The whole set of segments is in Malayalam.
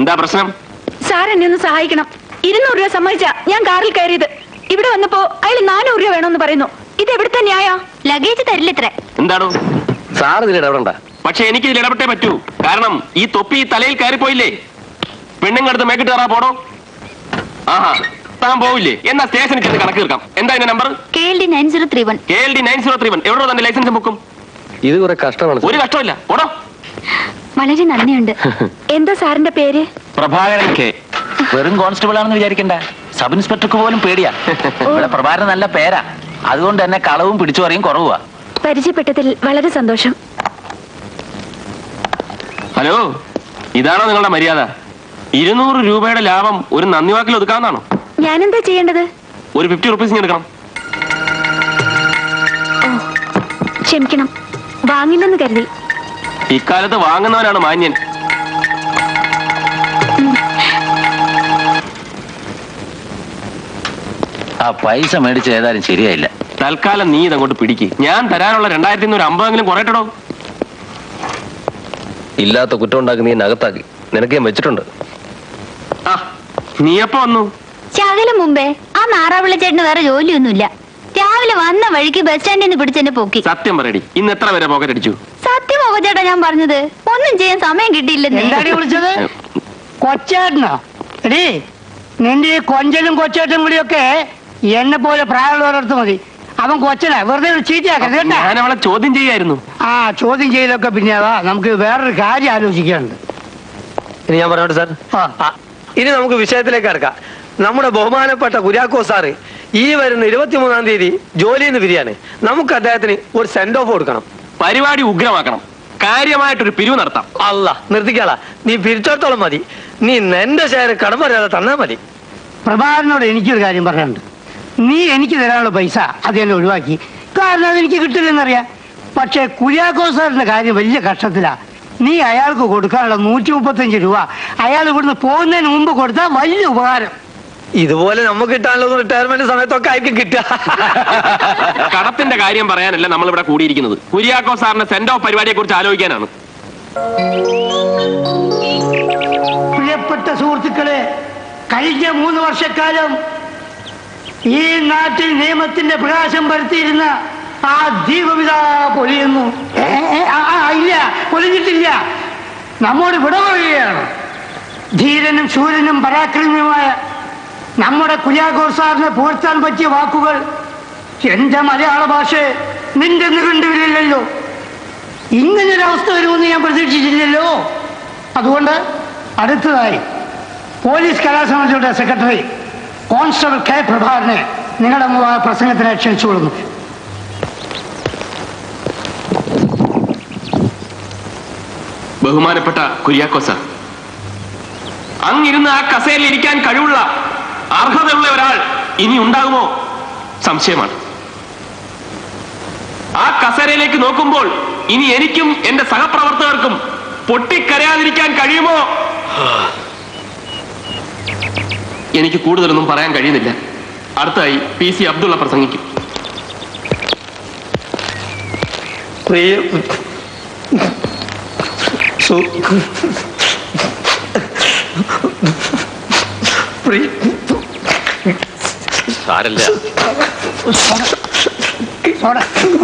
എന്താ പ്രശ്നം സാർ എന്നെ ഒന്ന് സഹായിക്കണം ഇരുന്നൂറ് രൂപ സമ്മതിച്ച ഞാൻ കാറിൽ കയറിയത് ഇവിടെ വന്നപ്പോ അയാൾ നാനൂറ് രൂപ വേണമെന്ന് പറയുന്നു ഇത് എവിടുത്തെ ന്യായ ലഗേജ് തരില്ലത്രേ എന്താണോ സാർ ഇതിൽ ഇടപെടണ്ട പക്ഷെ എനിക്ക് ഇതിൽ ഇടപെട്ടേ പറ്റൂ കാരണം ഈ തൊപ്പി ഈ തലയിൽ കയറിപ്പോയില്ലേ പെണ്ണുങ്ങടുത്ത് മേക്കിട്ട് കയറാ പോടോ ആഹാ താൻ പോവില്ലേ എന്നാ സ്റ്റേഷനിൽ ചെന്ന് കണക്ക് തീർക്കാം എന്താ എന്റെ number K L D nine zero three one K L D nine zero three one എവിടെ തന്നെ ലൈസൻസ് ബുക്കും ഇത് കുറെ കഷ്ടമാണ് ഒരു കഷ്ടമില്ല പോടോ വളരെ നന്ദിയുണ്ട് എന്താ സാറിന്റെ പേര് പ്രഭാകരൻ കെ വെറും കോൺസ്റ്റബിൾ ആണെന്ന് വിചാരിക്കണ്ട സബ് ഇൻസ്പെക്ടർക്ക് പോലും പേടിയാ ഇവിടെ പ്രഭാകരൻ നല്ല പേരാ അതുകൊണ്ട് തന്നെ കളവും പിടിച്ചു പറയും കുറവാ പരിചയപ്പെട്ടതിൽ വളരെ സന്തോഷം ഹലോ ഇതാണോ നിങ്ങളുടെ മര്യാദ ഇരുന്നൂറ് രൂപയുടെ ലാഭം ഒരു നന്ദി വാക്കിൽ ഒതുക്കാവുന്നതാണോ ഞാനെന്താ ചെയ്യേണ്ടത് ഒരു ഫിഫ്റ്റി റുപ്പീസ് എടുക്കണം ക്ഷമിക്കണം വാങ്ങില്ലെന്ന് കരുതി ഇക്കാലത്ത് വാങ്ങുന്നവനാണ് മാന്യൻ ആ പൈസ മേടിച്ച് ഏതായാലും ശരിയായില്ല തൽക്കാലം നീ ഇതങ്ങോട്ട് പിടിക്ക് ഞാൻ തരാനുള്ള രണ്ടായിരത്തി അഞ്ഞൂറ് അമ്പതെങ്കിലും കുറയട്ടോ ഇല്ലാത്ത കുറ്റം ഉണ്ടാക്കി നീ എന്നെ അകത്താക്കി നിനക്ക് ഞാൻ വെച്ചിട്ടുണ്ട് ആ നീ എപ്പോ വന്നു ശകലം മുമ്പേ ആ നാറാവിള്ള ചേട്ടന് വേറെ ജോലിയൊന്നുമില്ല രാവിലെ വന്ന വഴിക്ക് ബസ് സ്റ്റാൻഡിൽ നിന്ന് പിടിച്ചെന്നെ പോക്കി സത്യം പറയടി ഇന്ന് എത്ര പേരെ പോക്കറ്റ് അടിച്ചു സത്യമോ ചേട്ടാ ഞാൻ പറഞ്ഞത് ഒന്നും ചെയ്യാൻ സമയം കിട്ടിയില്ലെന്ന് എന്താടി വിളിച്ചത് കൊച്ചേട്ടനോ എടീ നിന്റെ ഈ കൊഞ്ചലും കൊച്ചേട്ടനും കൂടിയൊക്കെ എന്നെ പോലെ പ്രായമുള്ളവരടുത്ത് മതി അവൻ കൊച്ചനാ വെറുതെ ഒരു ചീത്തയാക്കരുത് കേട്ടാ ഞാൻ അവളെ ചോദ്യം ചെയ്യായിരുന്നു ആ ചോദ്യം ചെയ്യലൊക്കെ പിന്നെ വാ നമുക്ക് വേറൊരു കാര്യം ആലോചിക്കാനുണ്ട് ഇനി ഞാൻ പറഞ്ഞോട്ടെ സാർ ആ. ആ, ഇനി നമുക്ക് വിഷയത്തിലേക്ക് കിടക്കാം നമ്മുടെ ബഹുമാനപ്പെട്ട കുര്യാക്കോ സാറ് ഈ വരുന്ന ഇരുപത്തിമൂന്നാം തീയതി ജോലിയിൽ നിന്ന് പിരിയാണ് നമുക്ക് അദ്ദേഹത്തിന് ഒരു സെൻഡ് ഓഫ് കൊടുക്കണം പരിപാടി ഉഗ്രമാക്കണം കാര്യമായിട്ടൊരു പിരിവ് നടത്താം അല്ല നിർത്തിക്കാളാ നീ പിരിച്ചോടത്തോളം മതി നീ എന്റെ ഷെയർ കടം പറയാതെ തന്നാ മതി പ്രഭാകരനോട് എനിക്കൊരു കാര്യം പറയാനുണ്ട് നീ എനിക്ക് തരാനുള്ള പൈസ അത് എന്നെ ഒഴിവാക്കി കാരണം അതെനിക്ക് കിട്ടില്ലെന്നറിയാം പക്ഷേ കുര്യാക്കോ സാറിന്റെ കാര്യം വലിയ കഷ്ടത്തിലാ നീ അയാൾക്ക് കൊടുക്കാനുള്ള നൂറ്റി മുപ്പത്തഞ്ച് രൂപ അയാൾ ഇവിടുന്ന് പോകുന്നതിന് മുമ്പ് കൊടുത്താൽ വലിയ ഉപകാരം ഇതുപോലെ നമുക്ക് കിട്ടാനുള്ളത് റിട്ടയർമെന്റ് സമയത്തൊക്കെ ആയിരിക്കും കിട്ടുക കടത്തിന്റെ കാര്യം പറയാനല്ല നമ്മൾ ഇവിടെ കൂടിയിരിക്കുന്നത് കുര്യാക്കോ സാറിന്റെ സെന്റ് ഓഫ് പരിപാടിയെ കുറിച്ച് ആലോചിക്കാനാണ് പ്രിയപ്പെട്ട സുഹൃത്തുക്കളെ കഴിഞ്ഞ മൂന്ന് വർഷക്കാലം ഈ നാട്ടിൽ നിയമത്തിന്റെ പ്രകാശം പരത്തിയിരുന്ന ആ ദീപവിത പൊലിയുന്നു ഏ, ഏ, ആ, ആ, ഇല്ല പൊലിഞ്ഞിട്ടില്ല നമ്മോട് വിട പറയുകയാണ് ധീരനും ശൂരനും പരാക്രമിയുമായ നമ്മുടെ കുര്യാക്കോർ സാറിനെ പുകഴ്ത്താൻ പറ്റിയ വാക്കുകൾ എന്റെ മലയാള ഭാഷ നിന്റെ നിഘണ്ടുവിലില്ലല്ലോ ഇങ്ങനൊരവസ്ഥ വരുമെന്ന് ഞാൻ പ്രതീക്ഷിച്ചില്ലല്ലോ അതുകൊണ്ട് അടുത്തതായി പോലീസ് കലാസമിതിയുടെ സെക്രട്ടറി കോൺസ്റ്റബിൾ കെ പ്രഭാകരനെ നിങ്ങളുടെ മുമ്പാകെ പ്രസംഗത്തിന് ക്ഷണിച്ചുകൊള്ളുന്നു ബഹുമാനപ്പെട്ട കുര്യാക്കോ സാർ അങ്ങിരുന്ന് ആ കസേരയിൽ ഇരിക്കാൻ കഴിവുള്ള അർഹതയുള്ള ഒരാൾ ഇനി ഉണ്ടാകുമോ സംശയമാണ് ആ കസേരയിലേക്ക് നോക്കുമ്പോൾ ഇനി എനിക്കും എന്റെ സഹപ്രവർത്തകർക്കും പൊട്ടിക്കരയാതിരിക്കാൻ കഴിയുമോ എനിക്ക് കൂടുതലൊന്നും പറയാൻ കഴിയുന്നില്ല അടുത്തായി പി സി അബ്ദുള്ള പ്രസംഗിക്കും പ്രിയ സു- പ്രിയ സാരല്ല സോഡ.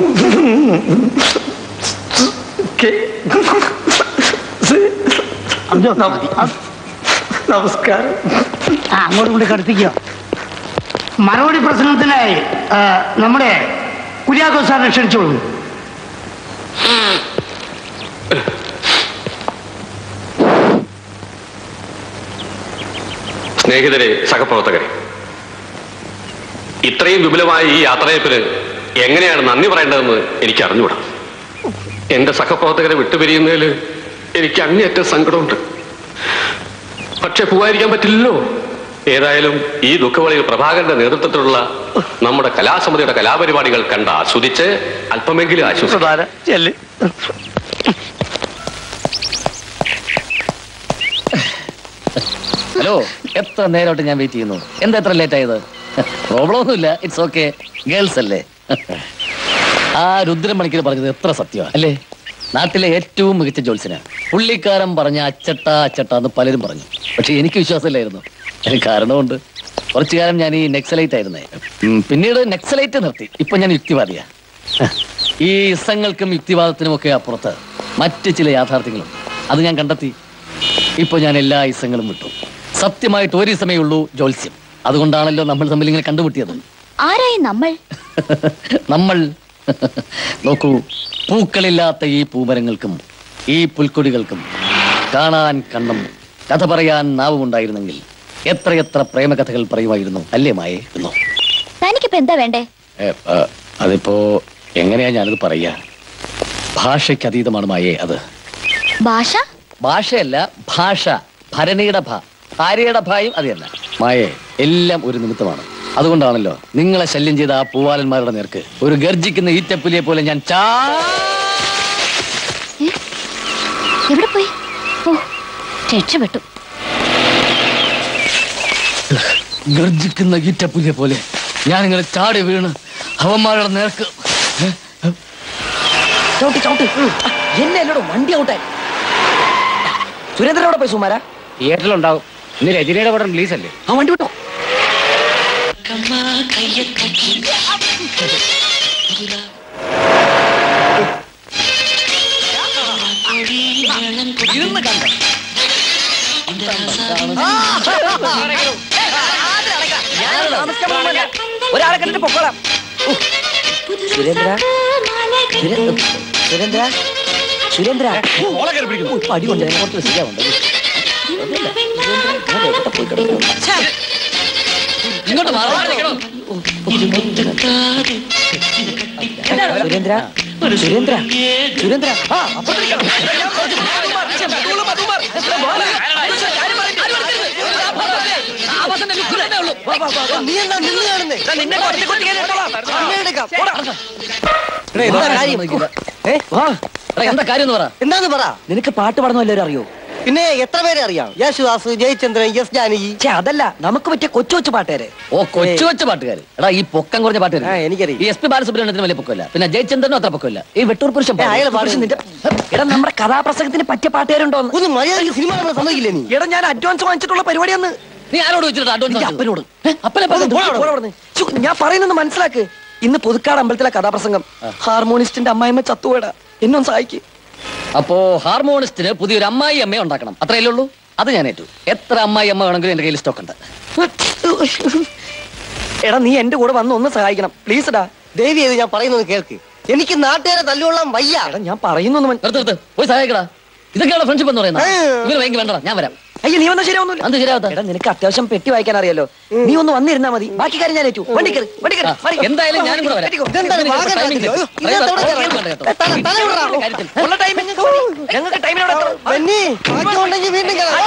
കെ- സി- അബ്ദു, നം- അബ്- നമസ്കാരം ആ അങ്ങോട്ട് കൊണ്ട് കടത്തിക്കോ മറുപടി പ്രസംഗത്തിനായി ആ, നമ്മുടെ കുര്യാക്കോ സാറിനെ ക്ഷണിച്ചോളുന്നു സ്നേഹിതരെ സഹപ്രവർത്തകരെ ഇത്രയും വിപുലമായ ഈ യാത്രയപ്പിന് എങ്ങനെയാണ് നന്ദി പറയേണ്ടതെന്ന് എനിക്ക് അറിഞ്ഞുകൂടാ എന്റെ സഹപ്രവർത്തകരെ വിട്ടുപിരിയുന്നതിൽ എനിക്ക് അങ്ങേയറ്റം സങ്കടമുണ്ട് പക്ഷെ പോകാതിരിക്കാൻ പറ്റില്ലല്ലോ ഏതായാലും ഈ ദുഃഖവളിയിൽ പ്രഭാകരന്റെ നേതൃത്വത്തിലുള്ള നമ്മുടെ കലാസമിതിയുടെ കലാപരിപാടികൾ കണ്ട് ആസ്വദിച്ച് അല്പമെങ്കിലും ആശ്വസിക്കും പ്രധാന ചെല്ല് ഹലോ എത്ര നേരമായിട്ട് ഞാൻ വെയിറ്റ് ചെയ്യുന്നു എന്താ എത്ര ലേറ്റ് ആയത് പ്രോബ്ലം ഒന്നുമില്ല ഇറ്റ്സ് ഓക്കെ ഗേൾസ് അല്ലേ ആ രുദ്രമണിക്കർ പറഞ്ഞത് എത്ര സത്യമാ അല്ലേ നാട്ടിലെ ഏറ്റവും മികച്ച ജോത്സ്യനാണ് പുള്ളിക്കാരൻ പറഞ്ഞ അച്ചട്ട അച്ചട്ട എന്ന് പലരും പറഞ്ഞു പക്ഷെ എനിക്ക് വിശ്വാസമില്ലായിരുന്നു അതിന് കാരണമുണ്ട് കുറച്ചു കാലം ഞാൻ ഈ നെക്സലൈറ്റ് ആയിരുന്നേ ഉം, പിന്നീട് നെക്സലൈറ്റ് നിർത്തി ഇപ്പൊ ഞാൻ യുക്തിവാദിയാ ഈ ഇസങ്ങൾക്കും യുക്തിവാദത്തിനും ഒക്കെ അപ്പുറത്ത് മറ്റ് ചില യാഥാർത്ഥ്യങ്ങളുണ്ട് അത് ഞാൻ കണ്ടെത്തി ഇപ്പൊ ഞാൻ എല്ലാ ഇസങ്ങളും വിട്ടു സത്യമായിട്ട് ഒരു സമയമേ ഉള്ളൂ ജോത്സ്യം അതുകൊണ്ടാണല്ലോ നമ്മൾ തമ്മിൽ ഇങ്ങനെ കണ്ടുമുട്ടിയത് ആരായി നമ്മൾ നമ്മൾ നോക്കൂ പൂക്കളില്ലാത്ത ഈ പൂമരങ്ങൾക്കും ഈ പുൽക്കൊടികൾക്കും കാണാൻ കണ്ണും കഥ പറയാൻ നാവും ഉണ്ടായിരുന്നെങ്കിൽ എത്രയെത്ര പ്രേമകഥകൾ പറയുമായിരുന്നു അല്ലേ മായേ എന്നോ തനിക്കിപ്പോ എന്താ വേണ്ടേ ഏ, ആ, അതിപ്പോ എങ്ങനെയാ ഞാനത് പറയാ ഭാഷയ്ക്ക് അതീതമാണ് മായേ അത് ഭാഷ ഭാഷയല്ല ഭാഷ ഭരണിയുടെ ഭ ഭാര്യയുടെ ഭായും അത് തന്നെ മായേ എല്ലാം ഒരു നിമിത്തമാണ് അതുകൊണ്ടാണല്ലോ നിങ്ങളെ ശല്യം ചെയ്ത ആ പൂവാലന്മാരുടെ നേർക്ക് ഒരു ഗർജിക്കുന്ന ഈറ്റപ്പുലിയെ പോലെ ഞാൻ ചാ എവിടെ പോയി ഓ രക്ഷപ്പെട്ടു ഗർജിക്കുന്ന ഈറ്റപ്പുലിയെ പോലെ ഞാൻ ഇങ്ങനെ ചാടി വീണ് അവന്മാരുടെ നേർക്ക് ചവിട്ടി ചവിട്ടി എന്നെ അല്ലോട് വണ്ടി ഔട്ടായി സുരേന്ദ്രനോടെ പോയി സുമാര തിയേറ്ററിലുണ്ടാവും ഇന്ന് രജനിയുടെ പടം റിലീസ് അല്ലേ ആ വണ്ടി വിട്ടോ ഒരാളെ കണ്ടിട്ട് പൊക്കോളാം ഉ. സുരേന്ദ്ര സുരേ- സുരേന്ദ്ര സുരേന്ദ്ര ഉ, പടി കൊണ്ട് പുറത്ത് ശരിയാവുണ്ട് ഇങ്ങോട്ട് മാറാൻ സുരേന്ദ്ര സുരേന്ദ്ര സുരേന്ദ്ര ആ അപ്പുറത്തിരിക്കണം. മധുമാർ, മധുമാർ. വാ, വാ, വാ, വാ. നീ എന്താ നിന്ന് കാണുന്നേ നിന്നെ കൊട്ടി കൊട്ടി കയറിയിട്ടോളാം. സമയമെടുക്കാം. പോടാ. എന്താ കാര്യം ഏ? എടാ, എന്താ കാര്യം എന്ന് പറ എന്താന്ന് പറ നിനക്ക് പാട്ട് പാടുന്ന വല്ലവരും അറിയോ പിന്നെ എത്ര പേരെ അറിയാം യേശുദാസ് ജയചന്ദ്രൻ എസ് ജാനകി ഛെ, അതല്ല നമുക്ക് പറ്റിയ കൊച്ചു കൊച്ചു പാട്ടുകാരെ ഓ കൊച്ചു കൊച്ചു പാട്ടുകാർ എടാ ഈ പൊക്കം കുറഞ്ഞ പാട്ടുകാർ ആ, എനിക്കറിയാം. ഈ എസ് പി ബാലസുബ്രഹ്മണ്യത്തിന് വലിയ പൊക്കമില്ല പിന്നെ ജയചന്ദ്രനും അത്ര പൊക്കമില്ല ഈ വെട്ടൂർ പുരുഷൻ ഏ, അയാള് പാടും. പക്ഷെ നിന്റെ എടാ നമ്മുടെ കഥാപ്രസംഗത്തിന് പറ്റിയ പാട്ടുകാരുണ്ടോ ഒന്ന് മര്യാദയ്ക്ക് സിനിമ കാണാൻ സമ്മതിക്കില്ലേ നീ എടാ ഞാൻ അഡ്വാൻസ് വാങ്ങിച്ചിട്ടുള്ള പരിപാടിയാന്ന് നീ ആരോട് വെച്ചിട്ട് അഡ്വാൻസ് നിന്റെ വാങ്ങിച്ചത്? അപ്പനോട് ഏ, അപ്പനെ പോടാ പറഞ്ഞു പോടാ അവിടുന്ന്. ഛു, ഞാൻ പറയുന്നത് മനസ്സിലാക്ക് ഇന്ന് പുതുക്കാട് അമ്പലത്തിലെ കഥാപ്രസംഗം ഹാർമോണിസ്റ്റിന്റെ അമ്മായിമ്മ ചത്തുപോയടാ എന്നൊന്ന് സഹായിക്ക് അപ്പോ ഹാർമോണിസ്റ്റിന് പുതിയൊരു അമ്മായി അമ്മയെ ഉണ്ടാക്കണം അത്രയല്ലേ ഉള്ളൂ അത് ഞാൻ ഏറ്റു എത്ര അമ്മായി അമ്മ വേണമെങ്കിലും എന്റെ കയ്യിൽ സ്റ്റോക്ക് ഉണ്ട് എടാ നീ എന്റെ കൂടെ വന്ന് ഒന്ന് സഹായിക്കണം പ്ലീസ് ഡാ ദേവി ചെയ്ത് ഞാൻ പറയുന്നത് കേൾക്ക് എനിക്ക് നാട്ടുകാരെ തല്ലുകൊള്ളാൻ വയ്യ എടാ ഞാൻ പറയുന്നൊന്ന് മൻ- നിർത്ത് നിർത്ത് പോയി സഹായിക്കടാ ഇതൊക്കെയാണ് ഫ്രണ്ട്ഷിപ്പ് എന്ന് പറയുന്നത് ഏ. ഇവര് ഭയങ്കര വേണ്ടടാ ഞാൻ വരാം അയ്യോ നീ വന്നാ ശരിയാവുന്നില്ല അത് ശരിയാവത്ത എടാ നിനക്ക് അത്യാവശ്യം പെട്ടി വായിക്കാൻ അറിയാലോ നീ ഒന്ന് വന്നിരുന്നാ മതി ബാക്കി കാര്യം ഞാൻ ഏറ്റു വണ്ടി കയറി വണ്ടി കയറി ആ, എന്തായാലും ഞാനും കൂടെ വരാം. ഇതെന്താണ് ഇതിന് വാഗൻ timing ആക്കിയോ? തെറ്റി. ഇതിനകത്ത് എവിടെ അയ്യോ, കയറാം? വേണ്ട കേട്ടോ. ഏ, തല- തല വിടറാ. കാര്യത്തിൽ. ഉള്ള ടൈം ഞങ്ങൾക്ക് ടൈമിനോട് ബെന്നി ബാക്കി ഉണ്ടെങ്കിൽ വീണ്ടും കയറാം.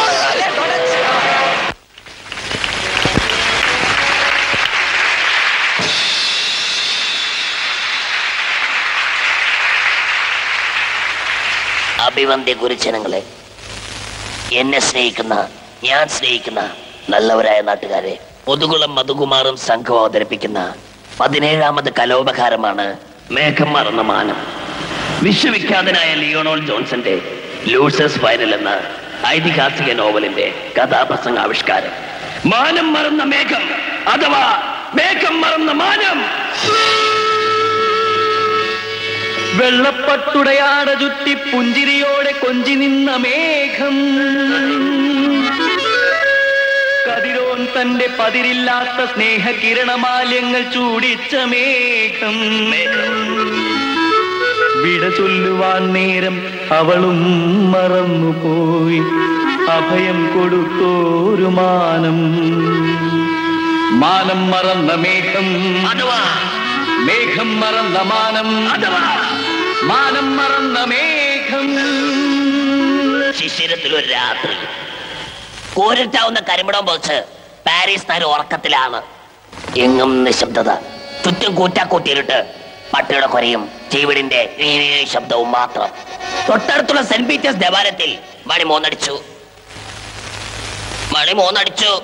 അഭിവന്ദ്യ ഗുരുജനങ്ങളെ എന്നെ സ്നേഹിക്കുന്ന ഞാൻ സ്നേഹിക്കുന്ന നല്ലവരായ നാട്ടുകാരെ മുതുകുളം മധുകുമാറും സംഘം അവതരിപ്പിക്കുന്ന പതിനേഴാമത് കലോപകാരമാണ് മേഘം മറന്ന മാനം വിശ്വവിഖ്യാതനായ ലിയോണോൾ ജോൺസന്റെ ലൂസേഴ്സ് ഫൈനൽ എന്ന ഐതിഹാസിക നോവലിന്റെ കഥാപ്രസംഗ ആവിഷ്കാരം മാനം മറന്ന മേഘം അഥവാ മേഘം മറന്ന മാനം വെള്ളപ്പട്ടുടയാട ചുറ്റി പുഞ്ചിരിയോടെ കൊഞ്ചി നിന്ന മേഘം കതിരോൻ തന്റെ പതിരില്ലാത്ത സ്നേഹകിരണമാല്യങ്ങൾ ചൂടിച്ച മേഘം വിട ചൊല്ലുവാൻ നേരം അവളും മറന്നുപോയി അഭയം കൊടുത്തോരു മാനം മാനം മറന്ന മേഘം അഥവാ മേഘം മറന്ന മാനം അഥവാ മാനം മറന്ന മേഘം ശിശിരത്തിൽ ഒരു രാത്രി കോരിട്ടാവുന്ന കരിമിടം പോച്ച് പാരീസ് നഗരം ഉറക്കത്തിലാണ് എങ്ങും നിശബ്ദത ചുറ്റും കൂറ്റാക്കൂട്ടിയിരുട്ട് പട്ടിയുടെ കൊരയും ചീവിടിന്റെ ശബ്ദവും മാത്രം തൊട്ടടുത്തുള്ള സെന്റ് പീറ്റേഴ്സ് ദേവാലയത്തിൽ മണി മൂന്നടിച്ചു മണി മൂന്നടിച്ചു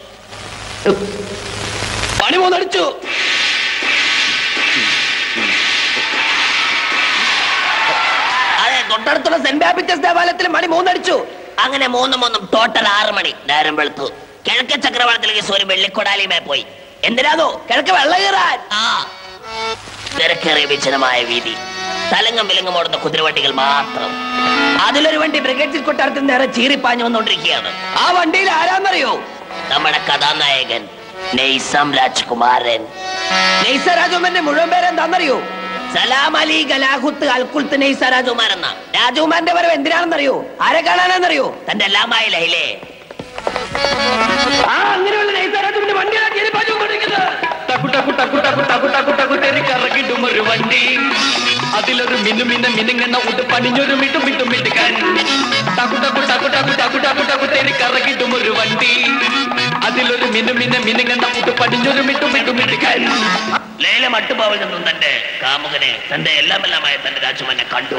പണി മൂന്നടിച്ചു അതെ തൊട്ടടുത്തുള്ള സെന്റ് ബാപ്റ്റിസ്റ്റ് ദേവാലയത്തിൽ മണി മൂന്നടിച്ചു അങ്ങനെ മൂന്ന് മൂന്നും ടോട്ടൽ ആറ് മണി നേരം വെളുത്തു കിഴക്കൻ ചക്രവാളത്തിലേക്ക് ഒരു വെള്ളിക്കൊടാലിയുമേ പോയി എന്തിനാന്നോ കിഴക്ക് വെള്ളം കയറാൻ ആ തിരക്കേറിയ വിജനമായ വീതി തലങ്ങും വിലങ്ങും ഓടുന്ന കുതിരവണ്ടികൾ മാത്രം അതിലൊരു വണ്ടി ബ്രിഗേഡ് കൊട്ടാരത്തിൽ നേരെ ചീറിപ്പാഞ്ഞു വന്നുകൊണ്ടിരിക്കുകയാണ് ആ വണ്ടിയിൽ ആരാന്നറിയോ നമ്മുടെ കഥാനായകൻ നെയ്സം രാജ്കുമാരൻ നെയ്സ രാജകുമാരന്റെ മുഴുവൻ പേരെന്താന്നറിയോ സലാം അലി ഗലാഹുത്ത് അൽക്കുൽത്ത് നെയ്സ രാജകുമാർ എന്ന രാജകുമാരന്റെ വരവ് എന്തിനാണെന്നറിയോ ആരെ കാണാനെന്നറിയോ തന്റെ എല്ലാമായ ലൈലേ ആ അങ്ങനെയുള്ള നെയ്സ രാജകുമാരന്റെ വണ്ടിയാണ് ചീറിപ്പാഞ്ഞുകൊണ്ടിരിക്കുന്നത് ടക്കു ടക്കു ടക്കു ടക്കു ടക്കു ടക്കു ടക്കു തെറി കറക്കിടും ഒരു വണ്ടി അതിലൊരു മിന്നു മിന്ന മിനുങ്ങണ ഉട്ട് പണിഞ്ഞൊരു മിട്ടു മിട്ടു മിട്ടുക്കാൻ ടക്കു ടക്കു ടക്കു ടക്കു ടക്കു ടക്കു ടക്കു തെറി കറക്കിടും ഒരു വണ്ടി അതിലൊരു മിന്നു മിന്ന മിനുങ്ങണ ഉട്ട് പണിഞ്ഞൊരു മിട്ടു മിട്ടു മിട്ടുക്കാൻ ലേല മട്ടുപാവിൽ നിന്നും തന്റെ കാമുകനെ തന്റെ എല്ലാമെല്ലാമായ തന്റെ രാജകുമാരനെ കണ്ടു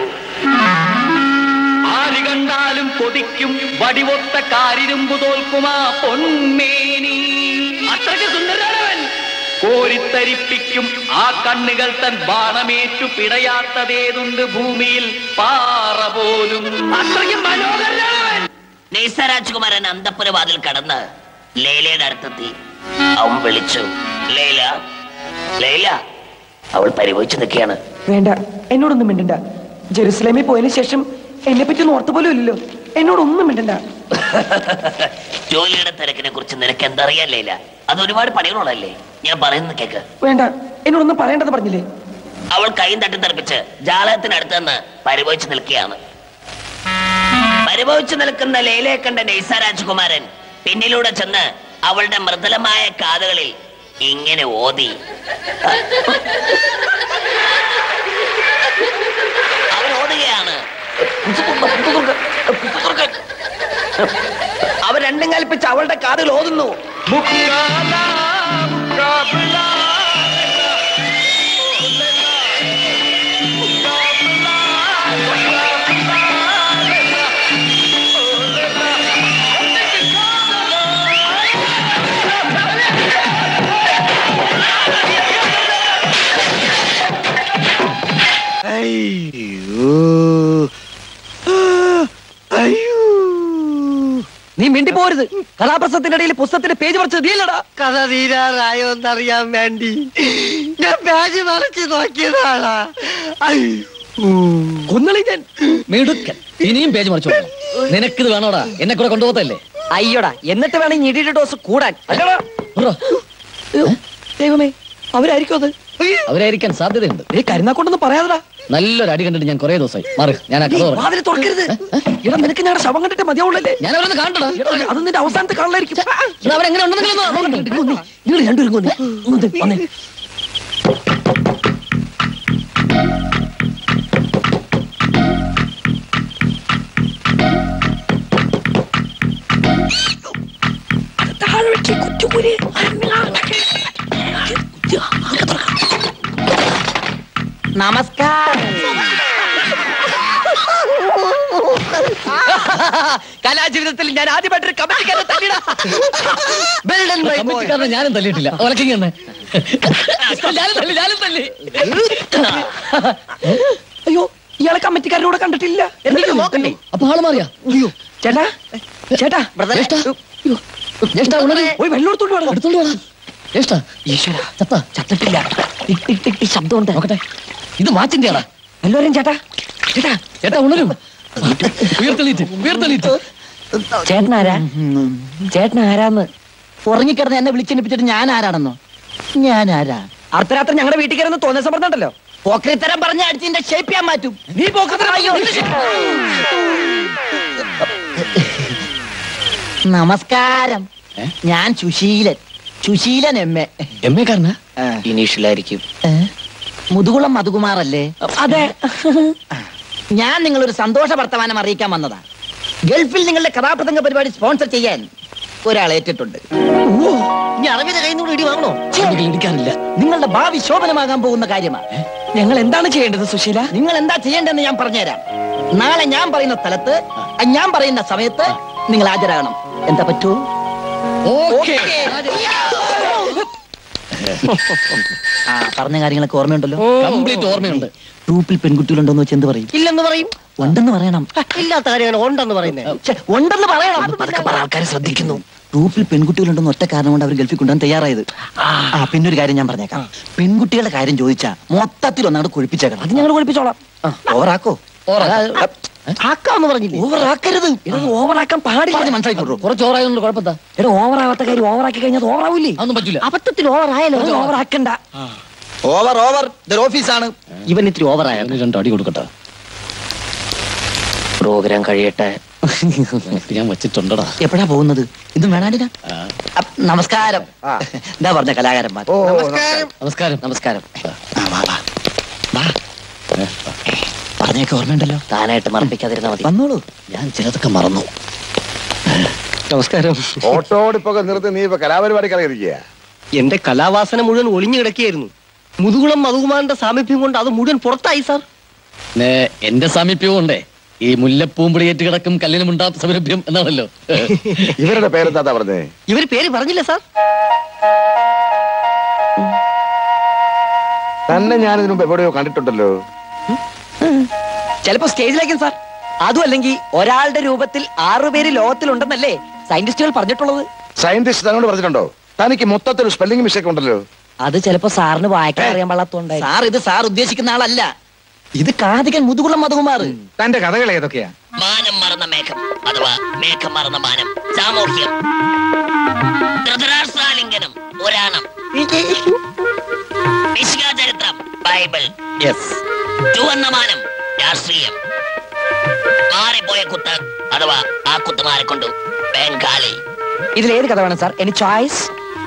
ആര് കണ്ടാലും കൊതിക്കും വടിവൊത്ത കാരിരുമ്പു തോൽക്കുമാ പൊന്മേനി അത്രയ്ക്ക് സുന്ദരനാണവൻ കോരിത്തരിപ്പിക്കും ആ കണ്ണുകൾ തൻ ബാണമേറ്റു പിടയാത്തതേതുണ്ട് ഭൂമിയിൽ പാറ പോലും അത്രയ്ക്ക് മനോഹരനാണവൻ നെയ്സ രാജകുമാരൻ അന്തപ്പുര വാതിൽ കടന്ന് ലൈലയുടെ അടുത്തെത്തി അവൻ വിളിച്ചു ലൈല ലൈല അവൾ പരിഭവിച്ചു നിൽക്കുകയാണ് വേണ്ട എന്നോടൊന്നും മിണ്ടണ്ട ജെറുസലേമിൽ പോയതിനു ശേഷം എന്നെ പറ്റി ഓർത്ത പോലും ഇല്ലല്ലോ എന്നോടൊന്നും മിണ്ടണ്ട ജോലിയുടെ തിരക്കിനെ കുറിച്ച് നിനക്ക് എന്തറിയാൻ ലൈല അത് ഒരുപാട് പണികളുള്ളല്ലേ ഞാൻ പറയുന്നത് കേക്ക് വേണ്ട എന്നോടൊന്നും പറയേണ്ടത് പറഞ്ഞില്ലേ അവൾ കൈയും തട്ടി തെറിപ്പിച്ച് ജാലകത്തിനടുത്ത് നിന്ന് പരിഭവിച്ചു നിൽക്കുകയാണ് പരിഭവിച്ചു നിൽക്കുന്ന ലൈലയെ കണ്ട നൈസ രാജകുമാരൻ പിന്നിലൂടെ ചെന്ന് അവളുടെ മൃദുലമായ കാതുകളിൽ ഇങ്ങനെ ഓതി അവൻ ഓതുകയാണ് അവർ രണ്ടും കൽപ്പിച്ച് അവളുടെ കാതുകൾ ഓതുന്നു നീ മിണ്ടി പോരുത് കഥാപ്രസവത്തിനിടയിൽ പുസ്തകത്തിന്റെ പേജ് പറിച്ചത് നീയല്ലടാ കഥ തീരാറായോ എന്നറിയാൻ വേണ്ടി ഞാൻ പേജ് മറിച്ച് നോക്കിയതാണാ കൊന്നളി ഞാൻ മിടുക്കൻ ഇനിയും പേജ് മറിച്ചു കൊടുക്കണം. നിനക്കിത് വേണോടാ എന്നെ കൂടെ കൊണ്ടുപോകത്തല്ലേ അയ്യോടാ എന്നിട്ട് വേണം ഈ ഞെടിയുടെ ഡോസ് കൂടാൻ അല്ലടാ ഉറ. ദൈവമേ അവരായിരിക്കും അത് അവരായിരിക്കാൻ സാധ്യതയുണ്ട് നീ കരുനാക്കൊണ്ടൊന്നും പറയാതടാ നല്ലൊരു അടി കണ്ടിട്ട് ഞാൻ കുറേ ദിവസമായി മാറി ഞാൻ ആ കഥ പറഞ്ഞു വാതിൽ തുറക്കരുത് എടാ നിനക്ക് ഞങ്ങളുടെ ശവം കണ്ടിട്ട് മതിയാവുള്ളല്ലേ ഞാൻ അവരൊന്ന് കാണണ്ടടാ എടാ, അത് നിന്റെ അവസാനത്തെ കാണലായിരിക്കും എന്നാ അവരെങ്ങനെ ഉണ്ടെന്നെങ്കിലും ഒന്ന് നോക്കട്ടെ. നിങ്ങൾ രണ്ടുപേരും കൊന്നേ. ഇങ്ങോട്ട് വന്നേ. താഴെ വെച്ച് കുറ്റുകുരി. നമസ്കാരം കലാജീവിതത്തിൽ ഞാൻ ആദ്യമായിട്ടൊരു കമ്മിറ്റിക്കാരെ തല്ലിടാ കമ്മിറ്റിക്കാരനെ ഞാനും തല്ലിയിട്ടില്ല ഒലക്കിങ് തന്നെ ഞാനും തല്ലി ഞാനും തല്ലി അയ്യോ ഇയാളെ കമ്മിറ്റിക്കാരനോട് കണ്ടിട്ടില്ല എന്തെങ്കിലും നോക്കണ്ടേ അപ്പൊ ആള് മാറിയാ അയ്യോ ചേട്ടാ ചേട്ടാ ജ്യേഷ്ഠ. ജ്യേഷ്ഠ, ഉണരി. പോയി വെള്ളം എടുത്തോണ്ട് വേണം എടുത്തോണ്ട് വാടാ. ജ്യേഷ്ഠ, ഈശ്വര ചത്ത ചത്തിട്ടില്ല ടിക് ടിക് ടിക് ടിക് ശബ്ദമുണ്ട് നോക്കട്ടെ ഇത് വാച്ചിന്റെ ആളാ എല്ലാവരും ചേട്ടാ ചേട്ടാ ചേട്ടാ ഉണരും ഉയർത്തെളീറ്റ് ഉയർത്തെളീറ്റ് ചേട്ടനാരാ ചേട്ടൻ ആരാന്ന് ഉറങ്ങിക്കിടന്ന് എന്നെ വിളിച്ചെണിപ്പിച്ചിട്ട് ഞാൻ ആരാണെന്നോ ഞാൻ ആരാ അർദ്ധരാത്രി ഞങ്ങളുടെ വീട്ടിൽ കയറുന്ന തോന്നിയ സമ്മർദ്ദമുണ്ടല്ലോ പോക്രിത്തരം പറഞ്ഞ അടിച്ചിന്റെ ഷേപ്പ് ചെയ്യാൻ മാറ്റും നീ നമസ്കാരം ഞാൻ Susheelan Susheelan M A M A കാരനാ ഇനീഷ്യലായിരിക്കും മുതുകുളം മധുകുമാറല്ലേ അതെ ഞാൻ നിങ്ങളൊരു സന്തോഷ വർത്തമാനം അറിയിക്കാൻ വന്നതാ ഗൾഫിൽ നിങ്ങളുടെ കഥാപ്രസംഗ പരിപാടി സ്പോൺസർ ചെയ്യാൻ ഒരാൾ ഏറ്റിട്ടുണ്ട് ഇനി അറബിയുടെ കയ്യിൽ നിന്ന് ഇടി വാങ്ങണോ ഇടിക്കാറില്ല നിങ്ങളുടെ ഭാവി ശോഭനമാകാൻ പോകുന്ന കാര്യമാണ് ഞങ്ങൾ എന്താണ് ചെയ്യേണ്ടത് സുശീല നിങ്ങൾ എന്താ ചെയ്യേണ്ടതെന്ന് ഞാൻ പറഞ്ഞുതരാം നാളെ ഞാൻ പറയുന്ന സ്ഥലത്ത് ഞാൻ പറയുന്ന സമയത്ത് നിങ്ങൾ ഹാജരാകണം എന്താ പറ്റുമോ ഓക്കേ ആ പറഞ്ഞ കാര്യങ്ങളൊക്കെ ഓർമ്മയുണ്ടല്ലോ കംപ്ലീറ്റ് ഓർമ്മയുണ്ട് ട്രൂപ്പിൽ പെൺകുട്ടികളുണ്ടോന്ന് വെച്ച് എന്ത് പറയും ഇല്ലെന്ന് പറയും ഉണ്ടെന്ന് പറയണം ഇല്ലാത്ത കാര്യമാണ് ഉണ്ടെന്ന് പറയുന്നത് ഛെ, ഉണ്ടെന്ന് പറയണം പതുക്കെ പറ ആൾക്കാരെ ശ്രദ്ധിക്കുന്നു ട്രൂപ്പിൽ പെൺകുട്ടികളുണ്ടെന്ന് ഒറ്റ കാരണം കൊണ്ട് അവർ ഗൾഫിൽ കൊണ്ടുപോകാൻ തയ്യാറായത് ആ പിന്നെ ഒരു കാര്യം ഞാൻ പറഞ്ഞേക്കാം പെൺകുട്ടികളുടെ കാര്യം ചോദിച്ചാ മൊത്തത്തിൽ ഒന്നാട് കുഴിപ്പിച്ചേക്കണം അത് ഞങ്ങൾ കുഴിപ്പിച്ചോളാം ഓവറാക്കോ ആക്കാന്ന് പറഞ്ഞില്ലേ ഓവറാക്കരുത് ഇത് ഓവറാക്കാൻ പാടില്ല മനസ്സിലാക്കി കുറച്ച് ഓവറായതുകൊണ്ട് കുഴപ്പമെന്താ എടാ ഓവറാവാത്ത കാര്യം ഓവറാക്കി കഴിഞ്ഞാൽ ഓവറാവൂലേ അതൊന്നും പറ്റൂല അബദ്ധത്തിൽ ഓവറായാലോ ഓവറാക്കണ്ട ഓവർ ഓവർ ഇതൊരു ഓഫീസാണ് ഇവൻ ഇത്തിരി ഓവറായ അതിന് രണ്ട് അടി കൊടുക്കട്ടെ പ്രോഗ്രാം കഴിയട്ടെ ഞാൻ വെച്ചിട്ടുണ്ടടാ എപ്പോഴാ പോകുന്നത് ഇതും വേണാണ്ടിന നമസ്കാരം എന്താ പറഞ്ഞ കലാകാരന്മാർ നമസ്കാരം നമസ്കാരം ആ, വാ, വാ. വാ. പറഞ്ഞൊക്കെ ഓർമ്മയുണ്ടല്ലോ താനായിട്ട് മറപ്പിക്കാതിരുന്ന മതി വന്നോളൂ ഞാൻ ചിലതൊക്കെ മറന്നു നമസ്കാരം ഓട്ടോ ഓടിപ്പൊക്കെ നിർത്തി നീ ഇപ്പൊ കലാപരിപാടി കളിയിരിക്കുക എന്റെ കലാവാസന മുഴുവൻ ഒളിഞ്ഞു കിടക്കുകയായിരുന്നു മുതുകുളം മധുകുമാറിന്റെ സാമീപ്യം കൊണ്ട് അത് മുഴുവൻ പുറത്തായി സാർ പിന്നെ എന്റെ സാമീപ്യവും ഉണ്ടേ ഈ മുല്ലപ്പൂമ്പിളിയേറ്റ് കിടക്കും കല്ലിനും ഉണ്ടാത്ത സൗരഭ്യം എന്നാണല്ലോ ഇവരുടെ പേരെന്താ പറഞ്ഞേ ഇവര് പേര് പറഞ്ഞില്ല സാർ തന്നെ ഞാൻ ഇതിനു മുമ്പ് എവിടെയോ കണ്ടിട്ടുണ്ടല്ലോ ചിലപ്പോ സ്റ്റേജിലേക്കും സാർ അതും അല്ലെങ്കിൽ ഒരാളുടെ രൂപത്തിൽ ആറുപേര് ലോകത്തിലുണ്ടെന്നല്ലേ സയന്റിസ്റ്റുകൾ പറഞ്ഞിട്ടുള്ളത് സയന്റിസ്റ്റ് തന്നോട് പറഞ്ഞിട്ടുണ്ടോ തനിക്ക് മൊത്തത്തിൽ സ്പെല്ലിംഗ് മിസ്റ്റേക്ക് ഉണ്ടല്ലോ അത് ചിലപ്പോ സാറിന് വായിക്കാൻ അറിയാൻ പാടാത്തോണ്ടായി സാർ ഇത് സാർ ഉദ്ദേശിക്കുന്ന ആളല്ല ഇത് കാതികൻ മുതുകുളം മധുകുമാർ തന്റെ കഥകൾ ഏതൊക്കെയാ മാനം മറന്ന മേഘം അഥവാ മേഘം മറന്ന മാനം സാമൂഹ്യം ധൃതരാഷ്ട്രാലിംഗനം പുരാണം മിശിക ചരിത്രം ബൈബിൾ യെസ് ചുവന്ന മാനം രാഷ്ട്രീയം മാറിപ്പോയ കുത്ത് അഥവാ ആ കുത്തുമാരെ കൊണ്ടു ബംഗാളി ഇതിൽ ഏത് കഥ വേണം സാർ എനി ചോയ്സ്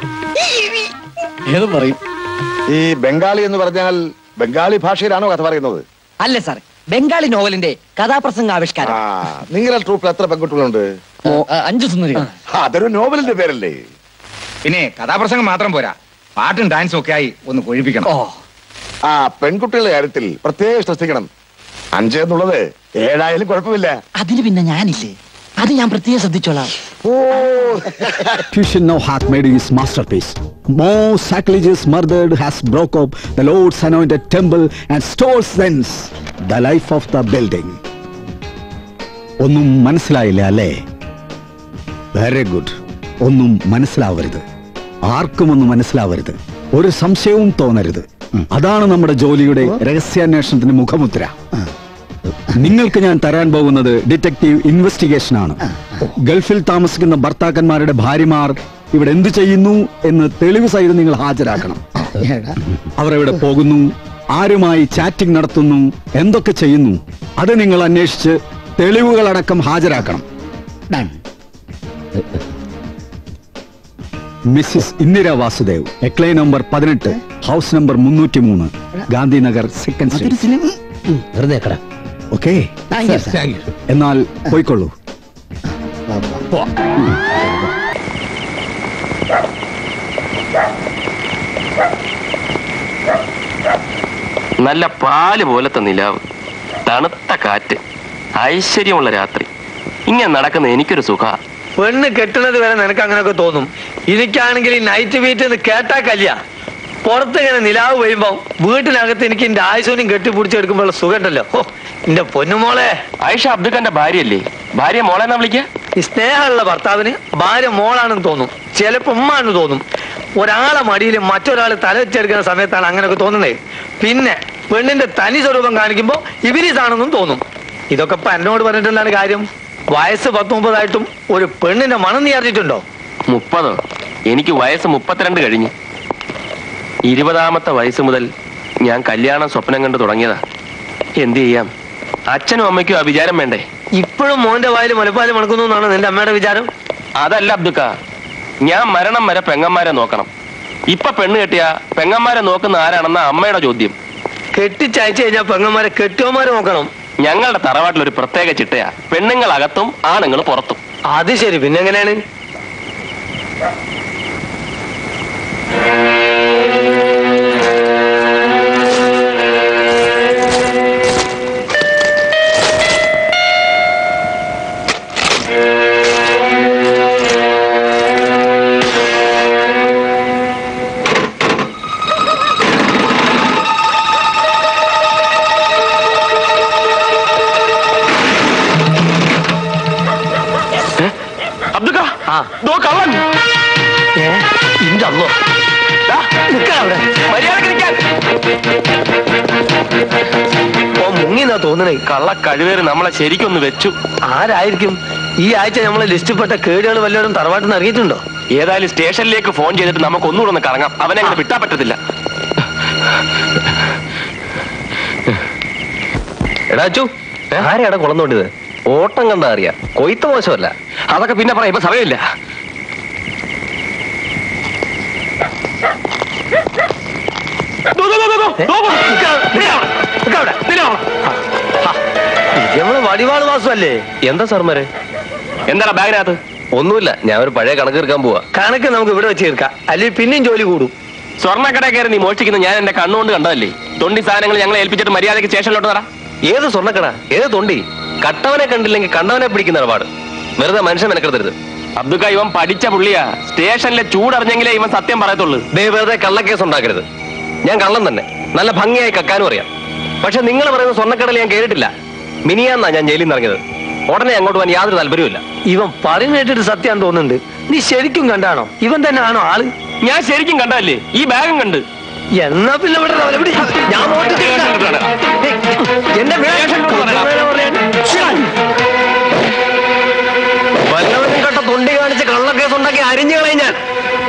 ഏത് പറയും ഈ ബംഗാളി എന്ന് പറഞ്ഞാൽ ബംഗാളി ഭാഷയിലാണോ കഥ പറയുന്നത് അല്ല സാർ ബംഗാളി നോവലിന്റെ കഥാപ്രസംഗ ആവിഷ്കാരം ആ നിങ്ങളുടെ ട്രൂപ്പിൽ എത്ര പെൺകുട്ടികളുണ്ട് അഞ്ചു സുന്ദരികൾ അതൊരു നോവലിന്റെ പേരല്ലേ പിന്നെ കഥാപ്രസംഗം മാത്രം പോരാ പാട്ടും ഡാൻസും ഒക്കെ ആയി ഒന്ന് കൊഴിപ്പിക്കണം ആ പെൺകുട്ടികളുടെ കാര്യത്തിൽ പ്രത്യേകം ശ്രദ്ധിക്കണം അഞ്ച് എന്നുള്ളത് ഏഴായാലും കുഴപ്പമില്ല അതിന് പിന്നെ ഞാനില്ലേ അത് ഞാൻ പ്രത്യേകം ശ്രദ്ധിച്ചോളാം Fusion now hath made his masterpiece. More sacrilegious murdered has broke up the Lord's anointed temple and stores thence the life of the building. ഒന്നും മനസ്സിലായില്ല അല്ലേ വെരി ഗുഡ് ഒന്നും മനസ്സിലാവരുത് ആർക്കും ഒന്നും മനസ്സിലാവരുത് ഒരു സംശയവും തോന്നരുത് അതാണ് നമ്മുടെ ജോലിയുടെ രഹസ്യാന്വേഷണത്തിന്റെ മുഖമുദ്ര നിങ്ങൾക്ക് ഞാൻ തരാൻ പോകുന്നത് ഡിറ്റക്റ്റീവ് ഇൻവെസ്റ്റിഗേഷൻ ആണ് ഗൾഫിൽ താമസിക്കുന്ന ഭർത്താക്കന്മാരുടെ ഭാര്യമാർ ഇവിടെ എന്തു ചെയ്യുന്നു എന്ന് തെളിവ് സഹിതം നിങ്ങൾ ഹാജരാക്കണം അവർ എവിടെ പോകുന്നു ആരുമായി ചാറ്റിംഗ് നടത്തുന്നു എന്തൊക്കെ ചെയ്യുന്നു അത് നിങ്ങൾ അന്വേഷിച്ച് തെളിവുകളടക്കം ഹാജരാക്കണം മിസ്സിസ് ഇന്ദിര വാസുദേവ് എക്ലേ നമ്പർ പതിനെട്ട് ഹൗസ് നമ്പർ മുന്നൂറ്റി മൂന്ന് ഗാന്ധിനഗർ സെക്കൻഡ് സ്ട്രീറ്റ് വെറുതെ okay Thank you, sir. Thank you. എന്നാൽ പോയിക്കൊള്ളൂ നല്ല പാല് പോലത്തെ നിലാവ് തണുത്ത കാറ്റ് ഐശ്വര്യമുള്ള രാത്രി ഇങ്ങനെ നടക്കുന്ന എനിക്കൊരു സുഖ പെണ്ണ് കെട്ടുന്നത് വരെ നിനക്ക് അങ്ങനെയൊക്കെ തോന്നും എനിക്കാണെങ്കിൽ ഈ നൈറ്റ് വീറ്റ് എന്ന് കേട്ടാ കല്യ പുറത്ത് ഇങ്ങനെ നിലാവ് പെയ്യുമ്പോ വീട്ടിനകത്ത് എനിക്ക് എന്റെ ആയുസൂനും കെട്ടിപ്പിടിച്ചെടുക്കുമ്പോൾ സുഖമുണ്ടല്ലോ ഹോ എന്റെ പൊന്നുമോളെ ആയിഷ അബ്ദുഖാന്റെ ഭാര്യയല്ലേ ഭാര്യ മോളെ എന്നാ വിളിക്ക ഈ സ്നേഹമുള്ള ഭർത്താവിന് ഭാര്യ മോളാണെന്ന് തോന്നും ചിലപ്പോ ഉമ്മാണെന്ന് തോന്നും ഒരാളെ മടിയിൽ മറ്റൊരാൾ തല വെച്ചെടുക്കുന്ന സമയത്താണ് അങ്ങനെയൊക്കെ തോന്നുന്നത് പിന്നെ പെണ്ണിന്റെ തനി സ്വരൂപം കാണിക്കുമ്പോ ഇവരീസാണെന്നും തോന്നും ഇതൊക്കെ ഇപ്പൊ എന്നോട് പറഞ്ഞിട്ടുള്ളതാണ് കാര്യം വയസ്സ് പത്ത് മുപ്പതായിട്ടും ഒരു പെണ്ണിന്റെ മണം നീ അറിഞ്ഞിട്ടുണ്ടോ മുപ്പതോ എനിക്ക് വയസ്സ് മുപ്പത്തിരണ്ട് കഴിഞ്ഞു ഇരുപതാമത്തെ വയസ്സ് മുതൽ ഞാൻ കല്യാണം സ്വപ്നം കണ്ടു തുടങ്ങിയതാ എന്ത് ചെയ്യാം അച്ഛനും അമ്മയ്ക്കും ആ വിചാരം വേണ്ടേ ഇപ്പോഴും മോന്റെ വായിൽ മുലപ്പാല് മണക്കുന്നു എന്നാണ് നിന്റെ അമ്മയുടെ വിചാരം അതല്ല അബ്ദുക്ക ഞാൻ മരണം വരെ പെങ്ങന്മാരെ നോക്കണം ഇപ്പൊ പെണ്ണ് കെട്ടിയ പെങ്ങന്മാരെ നോക്കുന്ന ആരാണെന്ന അമ്മയുടെ ചോദ്യം കെട്ടിച്ചയച്ചു കഴിഞ്ഞാൽ പെങ്ങന്മാരെ കെട്ടിയോമാരെ നോക്കണം ഞങ്ങളുടെ തറവാട്ടിൽ ഒരു പ്രത്യേക ചിട്ടയാ പെണ്ണുങ്ങൾ അകത്തും ആണുങ്ങൾ പുറത്തും അത് ശരി പിന്നെ എങ്ങനെയാണ് ദോ കള്ളൻ ഏ ഇന്റെ അല്ലോ ദാ, നിൽക്കാൻ അവിടെ മര്യാദക്ക് നിൽക്കാൻ ഓ മുങ്ങിന്നാ തോന്നണേ കള്ള കഴിവേറി നമ്മളെ ശരിക്കൊന്ന് വെച്ചു ആരായിരിക്കും ഈ ആഴ്ച നമ്മളെ ലിസ്റ്റിൽപ്പെട്ട കേടുകൾ വല്ലവരും തറവാട്ടിൽ നിന്ന് ഇറങ്ങിയിട്ടുണ്ടോ ഏതായാലും സ്റ്റേഷനിലേക്ക് ഫോൺ ചെയ്തിട്ട് നമുക്ക് ഒന്നുകൂടെ ഒന്ന് കറങ്ങാം അവനെ അങ്ങനെ വിട്ടാ പറ്റത്തില്ല എടാ അച്ചു ആരെയാണ് കുളം തോണ്ടിയത് ഓട്ടം കണ്ടാ അറിയാം കൊയ്ത്ത് മോശമല്ല അതൊക്കെ പിന്നെ പറയാം ഇപ്പൊ സമയമില്ല ദോ, ദോ, ദോ, ദോ, ദോ, ദോ, പോ. അവിടെ ഇത് നമ്മളെ വടിവാൾ വാസമല്ലേ എന്താ സാർമാരെ എന്താടാ ബാഗിനകത്ത് ഒന്നുമില്ല ഞാൻ ഒരു പഴയ കണക്ക് തീർക്കാൻ പോവാ കണക്ക് നമുക്ക് ഇവിടെ വെച്ച് തീർക്കാം അല്ലെങ്കിൽ പിന്നെയും ജോലി കൂടും സ്വർണ്ണക്കട കയറി നീ മോഷ്ടിക്കുന്ന ഞാൻ എന്റെ കണ്ണുകൊണ്ട് കണ്ടതല്ലേ തൊണ്ടി സാധനങ്ങൾ ഞങ്ങളെ ഏൽപ്പിച്ചിട്ട് മര്യാദയ്ക്ക് സ്റ്റേഷനിലോട്ട് തരാം ഏത് സ്വർണ്ണക്കട ഏത് തൊണ്ടി കട്ടവനെ കണ്ടില്ലെങ്കിൽ കണ്ടവനെ പിടിക്കുന്ന ഇടപാട് വെറുതെ മനുഷ്യൻ മെനക്കെടുത്തരുത് അബ്ദുക്ക ഇവൻ പഠിച്ച പുള്ളിയാ സ്റ്റേഷനിലെ ചൂടറിഞ്ഞെങ്കിലേ ഇവൻ സത്യം പറയത്തുള്ളൂ ദേ വെറുതെ കള്ളക്കേസ് ഉണ്ടാക്കരുത് ഞാൻ കള്ളം തന്നെ നല്ല ഭംഗിയായി കക്കാനും അറിയാം പക്ഷെ നിങ്ങൾ പറയുന്ന സ്വർണ്ണക്കടയിൽ ഞാൻ കേട്ടിട്ടില്ല മിനിയാന്നാ ഞാൻ ജയിലിൽ നിന്ന് ഇറങ്ങിയത് ഉടനെ അങ്ങോട്ട് പോകാൻ യാതൊരു താല്പര്യമില്ല ഇവൻ പറയുന്ന കേട്ടിട്ട് സത്യം തോന്നുന്നുണ്ട് നീ ശരിക്കും കണ്ടാണോ ഇവൻ തന്നെ ആണോ ആള് ഞാൻ ശരിക്കും കണ്ടതല്ലേ ഈ ബാഗും കണ്ട് എന്നാ പിന്നെ ഇവിടെ ഇടാം. ഇവിടെ ഞാൻ മോഷ്ടിച്ചിട്ടില്ല. എന്റെ വല്ലവനും കണ്ട തൊണ്ടി കാണിച്ച് കള്ളക്കേസ് ഉണ്ടാക്കി അരിഞ്ഞു കളയും ഞാൻ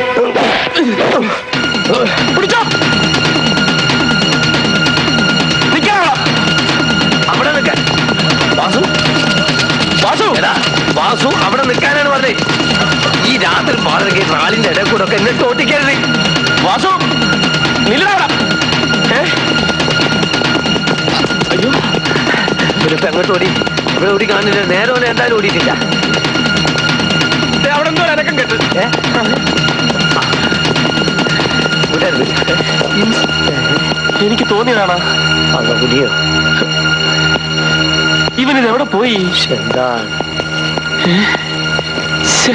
പിടിച്ചോ നിൽക്കാനോ അവിടെ നിൽക്കാൻ വാസു വാസു എടാ വാസു അവിടെ നിൽക്കാനാണ് പറഞ്ഞത് ഈ രാത്രി പാടൊക്കെ നാളിന്റെ ഇടയിൽ കൂടെ ഒക്കെ എന്നെ തോട്ടിക്കരുത് വാസു നില്ലടാ അയ്യോ ഇവരിപ്പോ എങ്ങോട്ട് ഓടി ഇവിടെ ഓടി കാണില്ല നേരെ ഓനെ എന്തായാലും ഓടിയിട്ടില്ല ദേ, അവിടെ എന്തോ ഒരു അനക്കം കേട്ട് ഏ? വിടരുത് എനിക്ക് തോന്നിയതാണ് അതാ പുലിയോ ഇവനിത് എവിടെ പോയി എന്താ ശ്ശേ.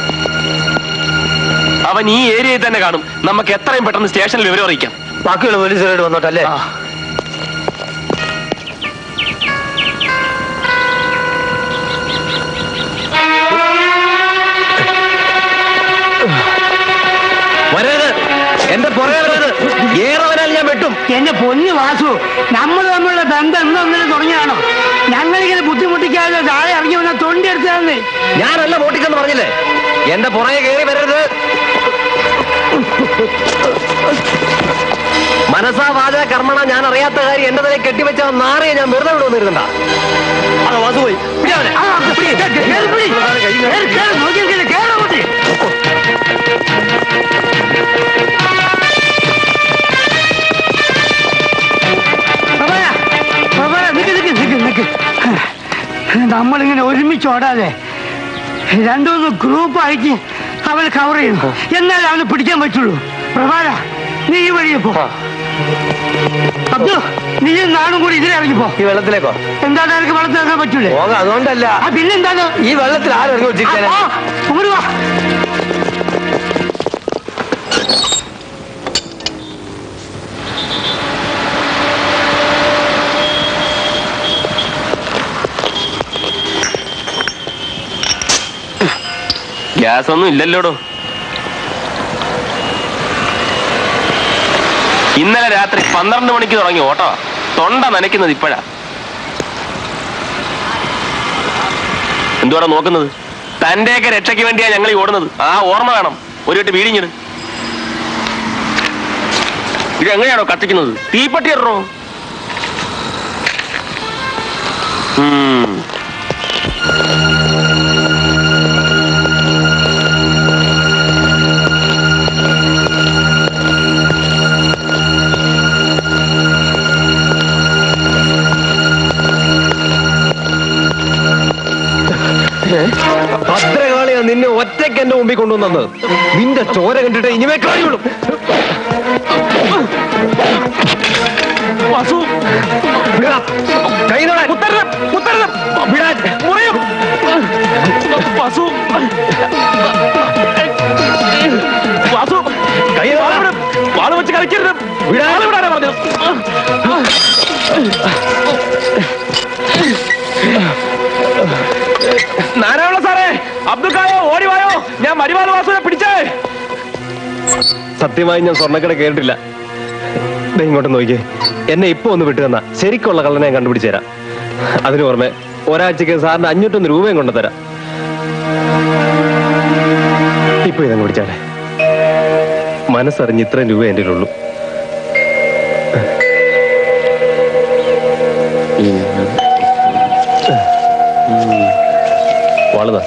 അവൻ ഈ ഏരിയയിൽ തന്നെ കാണും നമുക്ക് എത്രയും പെട്ടെന്ന് സ്റ്റേഷനിൽ വിവരം അറിയിക്കാം ബാക്കിയുള്ള പോലീസുകാരോട് വന്നോട്ടല്ലേ വരരുത് എന്റെ പുറകെ വരരുത് ഏറവനാൽ ഞാൻ വെട്ടും എന്റെ പൊന്നു വാസു നമ്മൾ തമ്മിലുള്ള ബന്ധം എന്നൊന്നിനും തുടങ്ങിയാണോ ഞങ്ങളിങ്ങനെ ബുദ്ധിമുട്ടിക്കാതെ താഴെ ഇറങ്ങി വന്ന തൊണ്ടി എടുത്താന്ന് ഞാനല്ല വോട്ടിക്കെന്ന് പറഞ്ഞില്ലേ എന്റെ പുറകെ കയറി വരരുത് മനസാ വാച കർമ്മണ ഞാൻ അറിയാത്ത കാര്യം എന്റെ തലയിൽ കെട്ടിവെച്ച ആ നാറിയെ ഞാൻ വെറുതെ വിടുവന്നിരുന്നണ്ട ആ വാസു പോയി പിടി അവനെ. ആ, പിടി, കേറ്, കേറ്, പിടി. കേറ്, കേറ്, നോക്കി നിൽക്കില്ല, കേറ് അങ്ങോട്ട്. പ്രഭയ, പ്രഭയ, നിക്ക്, നിക്ക്, നിക്ക്, നിക്ക്. നമ്മളിങ്ങനെ ഒരുമിച്ച് ഓടാതെ രണ്ടുമൂന്ന് ഗ്രൂപ്പായിട്ട് അവനെ കവർ ചെയ്യുന്നു എന്നാലേ അവനെ പിടിക്കാൻ പറ്റുള്ളൂ പ്രഭാര നീ ഈ വഴിയെ പോ അബ്ദു നീ നാടും കൂടി ഇതിലിറങ്ങിപ്പോ ഈ വെള്ളത്തിലേക്കോ എന്താണ് എനിക്ക് വെള്ളത്തിലിറങ്ങാൻ പറ്റൂലേ പോകാം അതുകൊണ്ടല്ല ആ പിന്നെന്താണ് ഈ വെള്ളത്തിൽ ആരും ഇറങ്ങി വെച്ചിരിക്കാനാ ആ, അങ്ങോട്ട് വാ ഗ്യാസ് ഒന്നും ഇല്ലല്ലോടോ ഇന്നലെ രാത്രി പന്ത്രണ്ട് മണിക്ക് തുടങ്ങി ഓട്ടോ തൊണ്ട നനയ്ക്കുന്നത് ഇപ്പോഴാ എന്തുവാടാ നോക്കുന്നത് തന്റെയൊക്കെ രക്ഷയ്ക്ക് വേണ്ടിയാ ഞങ്ങൾ ഈ ഓടുന്നത് ആ ഓർമ്മ വേണം ഒരു കെട്ട് വീടിഞ്ഞിട് ഇത് എങ്ങനെയാണോ കത്തിക്കുന്നത് തീപ്പട്ടി ഇടറോ ഉം ഭദ്രകാളിയാ നിന്നെ ഒറ്റയ്ക്ക് എന്റെ മുമ്പിൽ കൊണ്ടുവന്നത് നിന്റെ ചോര കണ്ടിട്ട് ഇനിമേ കഴിയുള്ളൂ വാസു കൈ തൊടാൻ. കുത്തരുത് കുത്തരുത് വിടാൻ. മുറിയും വാസു വാസു കൈ തൊടാൻ. വാള് വിട്. വാള് വെച്ച് കളിക്കരുത് വിടാൻ. വാള് വിടാനാ പറഞ്ഞത് നാരായണ സാറേ അബ്ദുൽ കായോ ഓടി വായോ ഞാൻ സത്യമായി ഞാൻ സ്വർണ്ണക്കട കേട്ടില്ല ദേ ഇങ്ങോട്ട് നോക്കിയേ എന്നെ ഇപ്പൊ ഒന്ന് വിട്ടു തന്നാ ശരിക്കുള്ള കള്ളനെ ഞാൻ കണ്ടുപിടിച്ചു തരാം അതിന് പുറമെ ഒരാഴ്ചക്ക് സാറിന് അഞ്ഞൂറ്റൊന്ന് രൂപയും കൊണ്ടുതരാം ഇപ്പൊ ഇതങ്ങ് പിടിച്ചാലേ മനസ്സറിഞ്ഞ് ഇത്രയും രൂപ എൻ്റെ ഉള്ളൂ വളതാ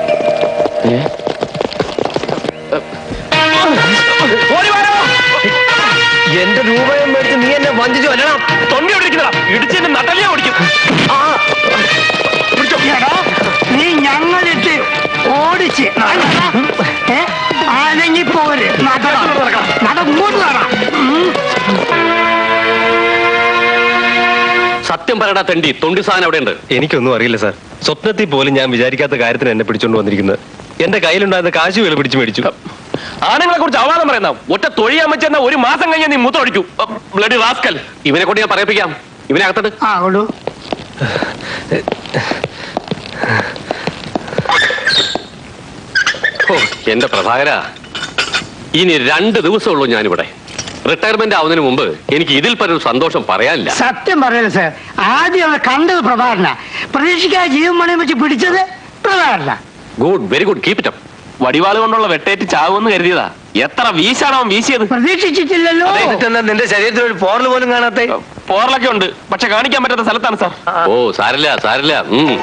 എന്റെ രൂപയും മേടിച്ച് നീ എന്നെ വഞ്ചിച്ചു അല്ലടാ തൊണ്ടി ഓടിക്കുന്നതാ ഇടിച്ച് എന്റെ നട്ടലിയാ ഓടിക്കും എടാ, നീ ഞങ്ങളിട്ട് ഓടിച്ച് ഏ ആനങ്ങി പോര് നട നട ഇങ്ങോട്ട് നട സത്യം പറയടാ തെണ്ടി തൊണ്ടി സാധനം അവിടെ ഉണ്ട് എനിക്കൊന്നും അറിയില്ല സാർ സ്വപ്നത്തിൽ പോലും ഞാൻ വിചാരിക്കാത്ത കാര്യത്തിന് എന്നെ പിടിച്ചോണ്ട് വന്നിരിക്കുന്നത് എന്റെ കയ്യിലുണ്ടായിരുന്ന കാശ് വില പിടിച്ചു മേടിച്ചു ആണുങ്ങളെ കുറിച്ച് അവാദം പറയുന്ന ഒറ്റ തൊഴിയാമച്ചെന്ന ഒരു മാസം കഴിഞ്ഞ നീ മൂത്തൊഴിക്കൂ ബ്ലഡ് റാസ്കൽ ഇവനെ കൊണ്ട് ഞാൻ പറയിപ്പിക്കാം ഇവനെ അകത്തോട്ട് ആ കൊള്ളു ഓ, എന്റെ പ്രഭാകര ഇനി രണ്ട് ദിവസമുള്ളൂ ഞാനിവിടെ റിട്ടയർമെന്റ് ആവുന്നതിന് മുമ്പ് എനിക്ക് ഇതിൽ പരൊരു സന്തോഷം പറയാനില്ല സത്യം പറയല സാർ ആദ്യം അവനെ കണ്ടത് പ്രഭാകരന പ്രതീക്ഷിക്കാതെ ജീവൻ മണിയും വെച്ച് പിടിച്ചത് പ്രഭാകരന good very good keep it up വടിവാള് കൊണ്ടുള്ള വെട്ടേറ്റ് ചാവുമെന്ന് കരുതിയതാ എത്ര വീശാണ് അവൻ വീശിയത് പ്രതീക്ഷിച്ചിട്ടില്ലല്ലോ നിന്റെ ശരീരത്തിൽ ഒരു പോറൽ പോലും കാണാത്ത പോറലൊക്കെ ഉണ്ട് പക്ഷെ കാണിക്കാൻ പറ്റാത്ത സ്ഥലത്താണ് സാർ ഓ സാരില്ല സാരില്ല ഉം.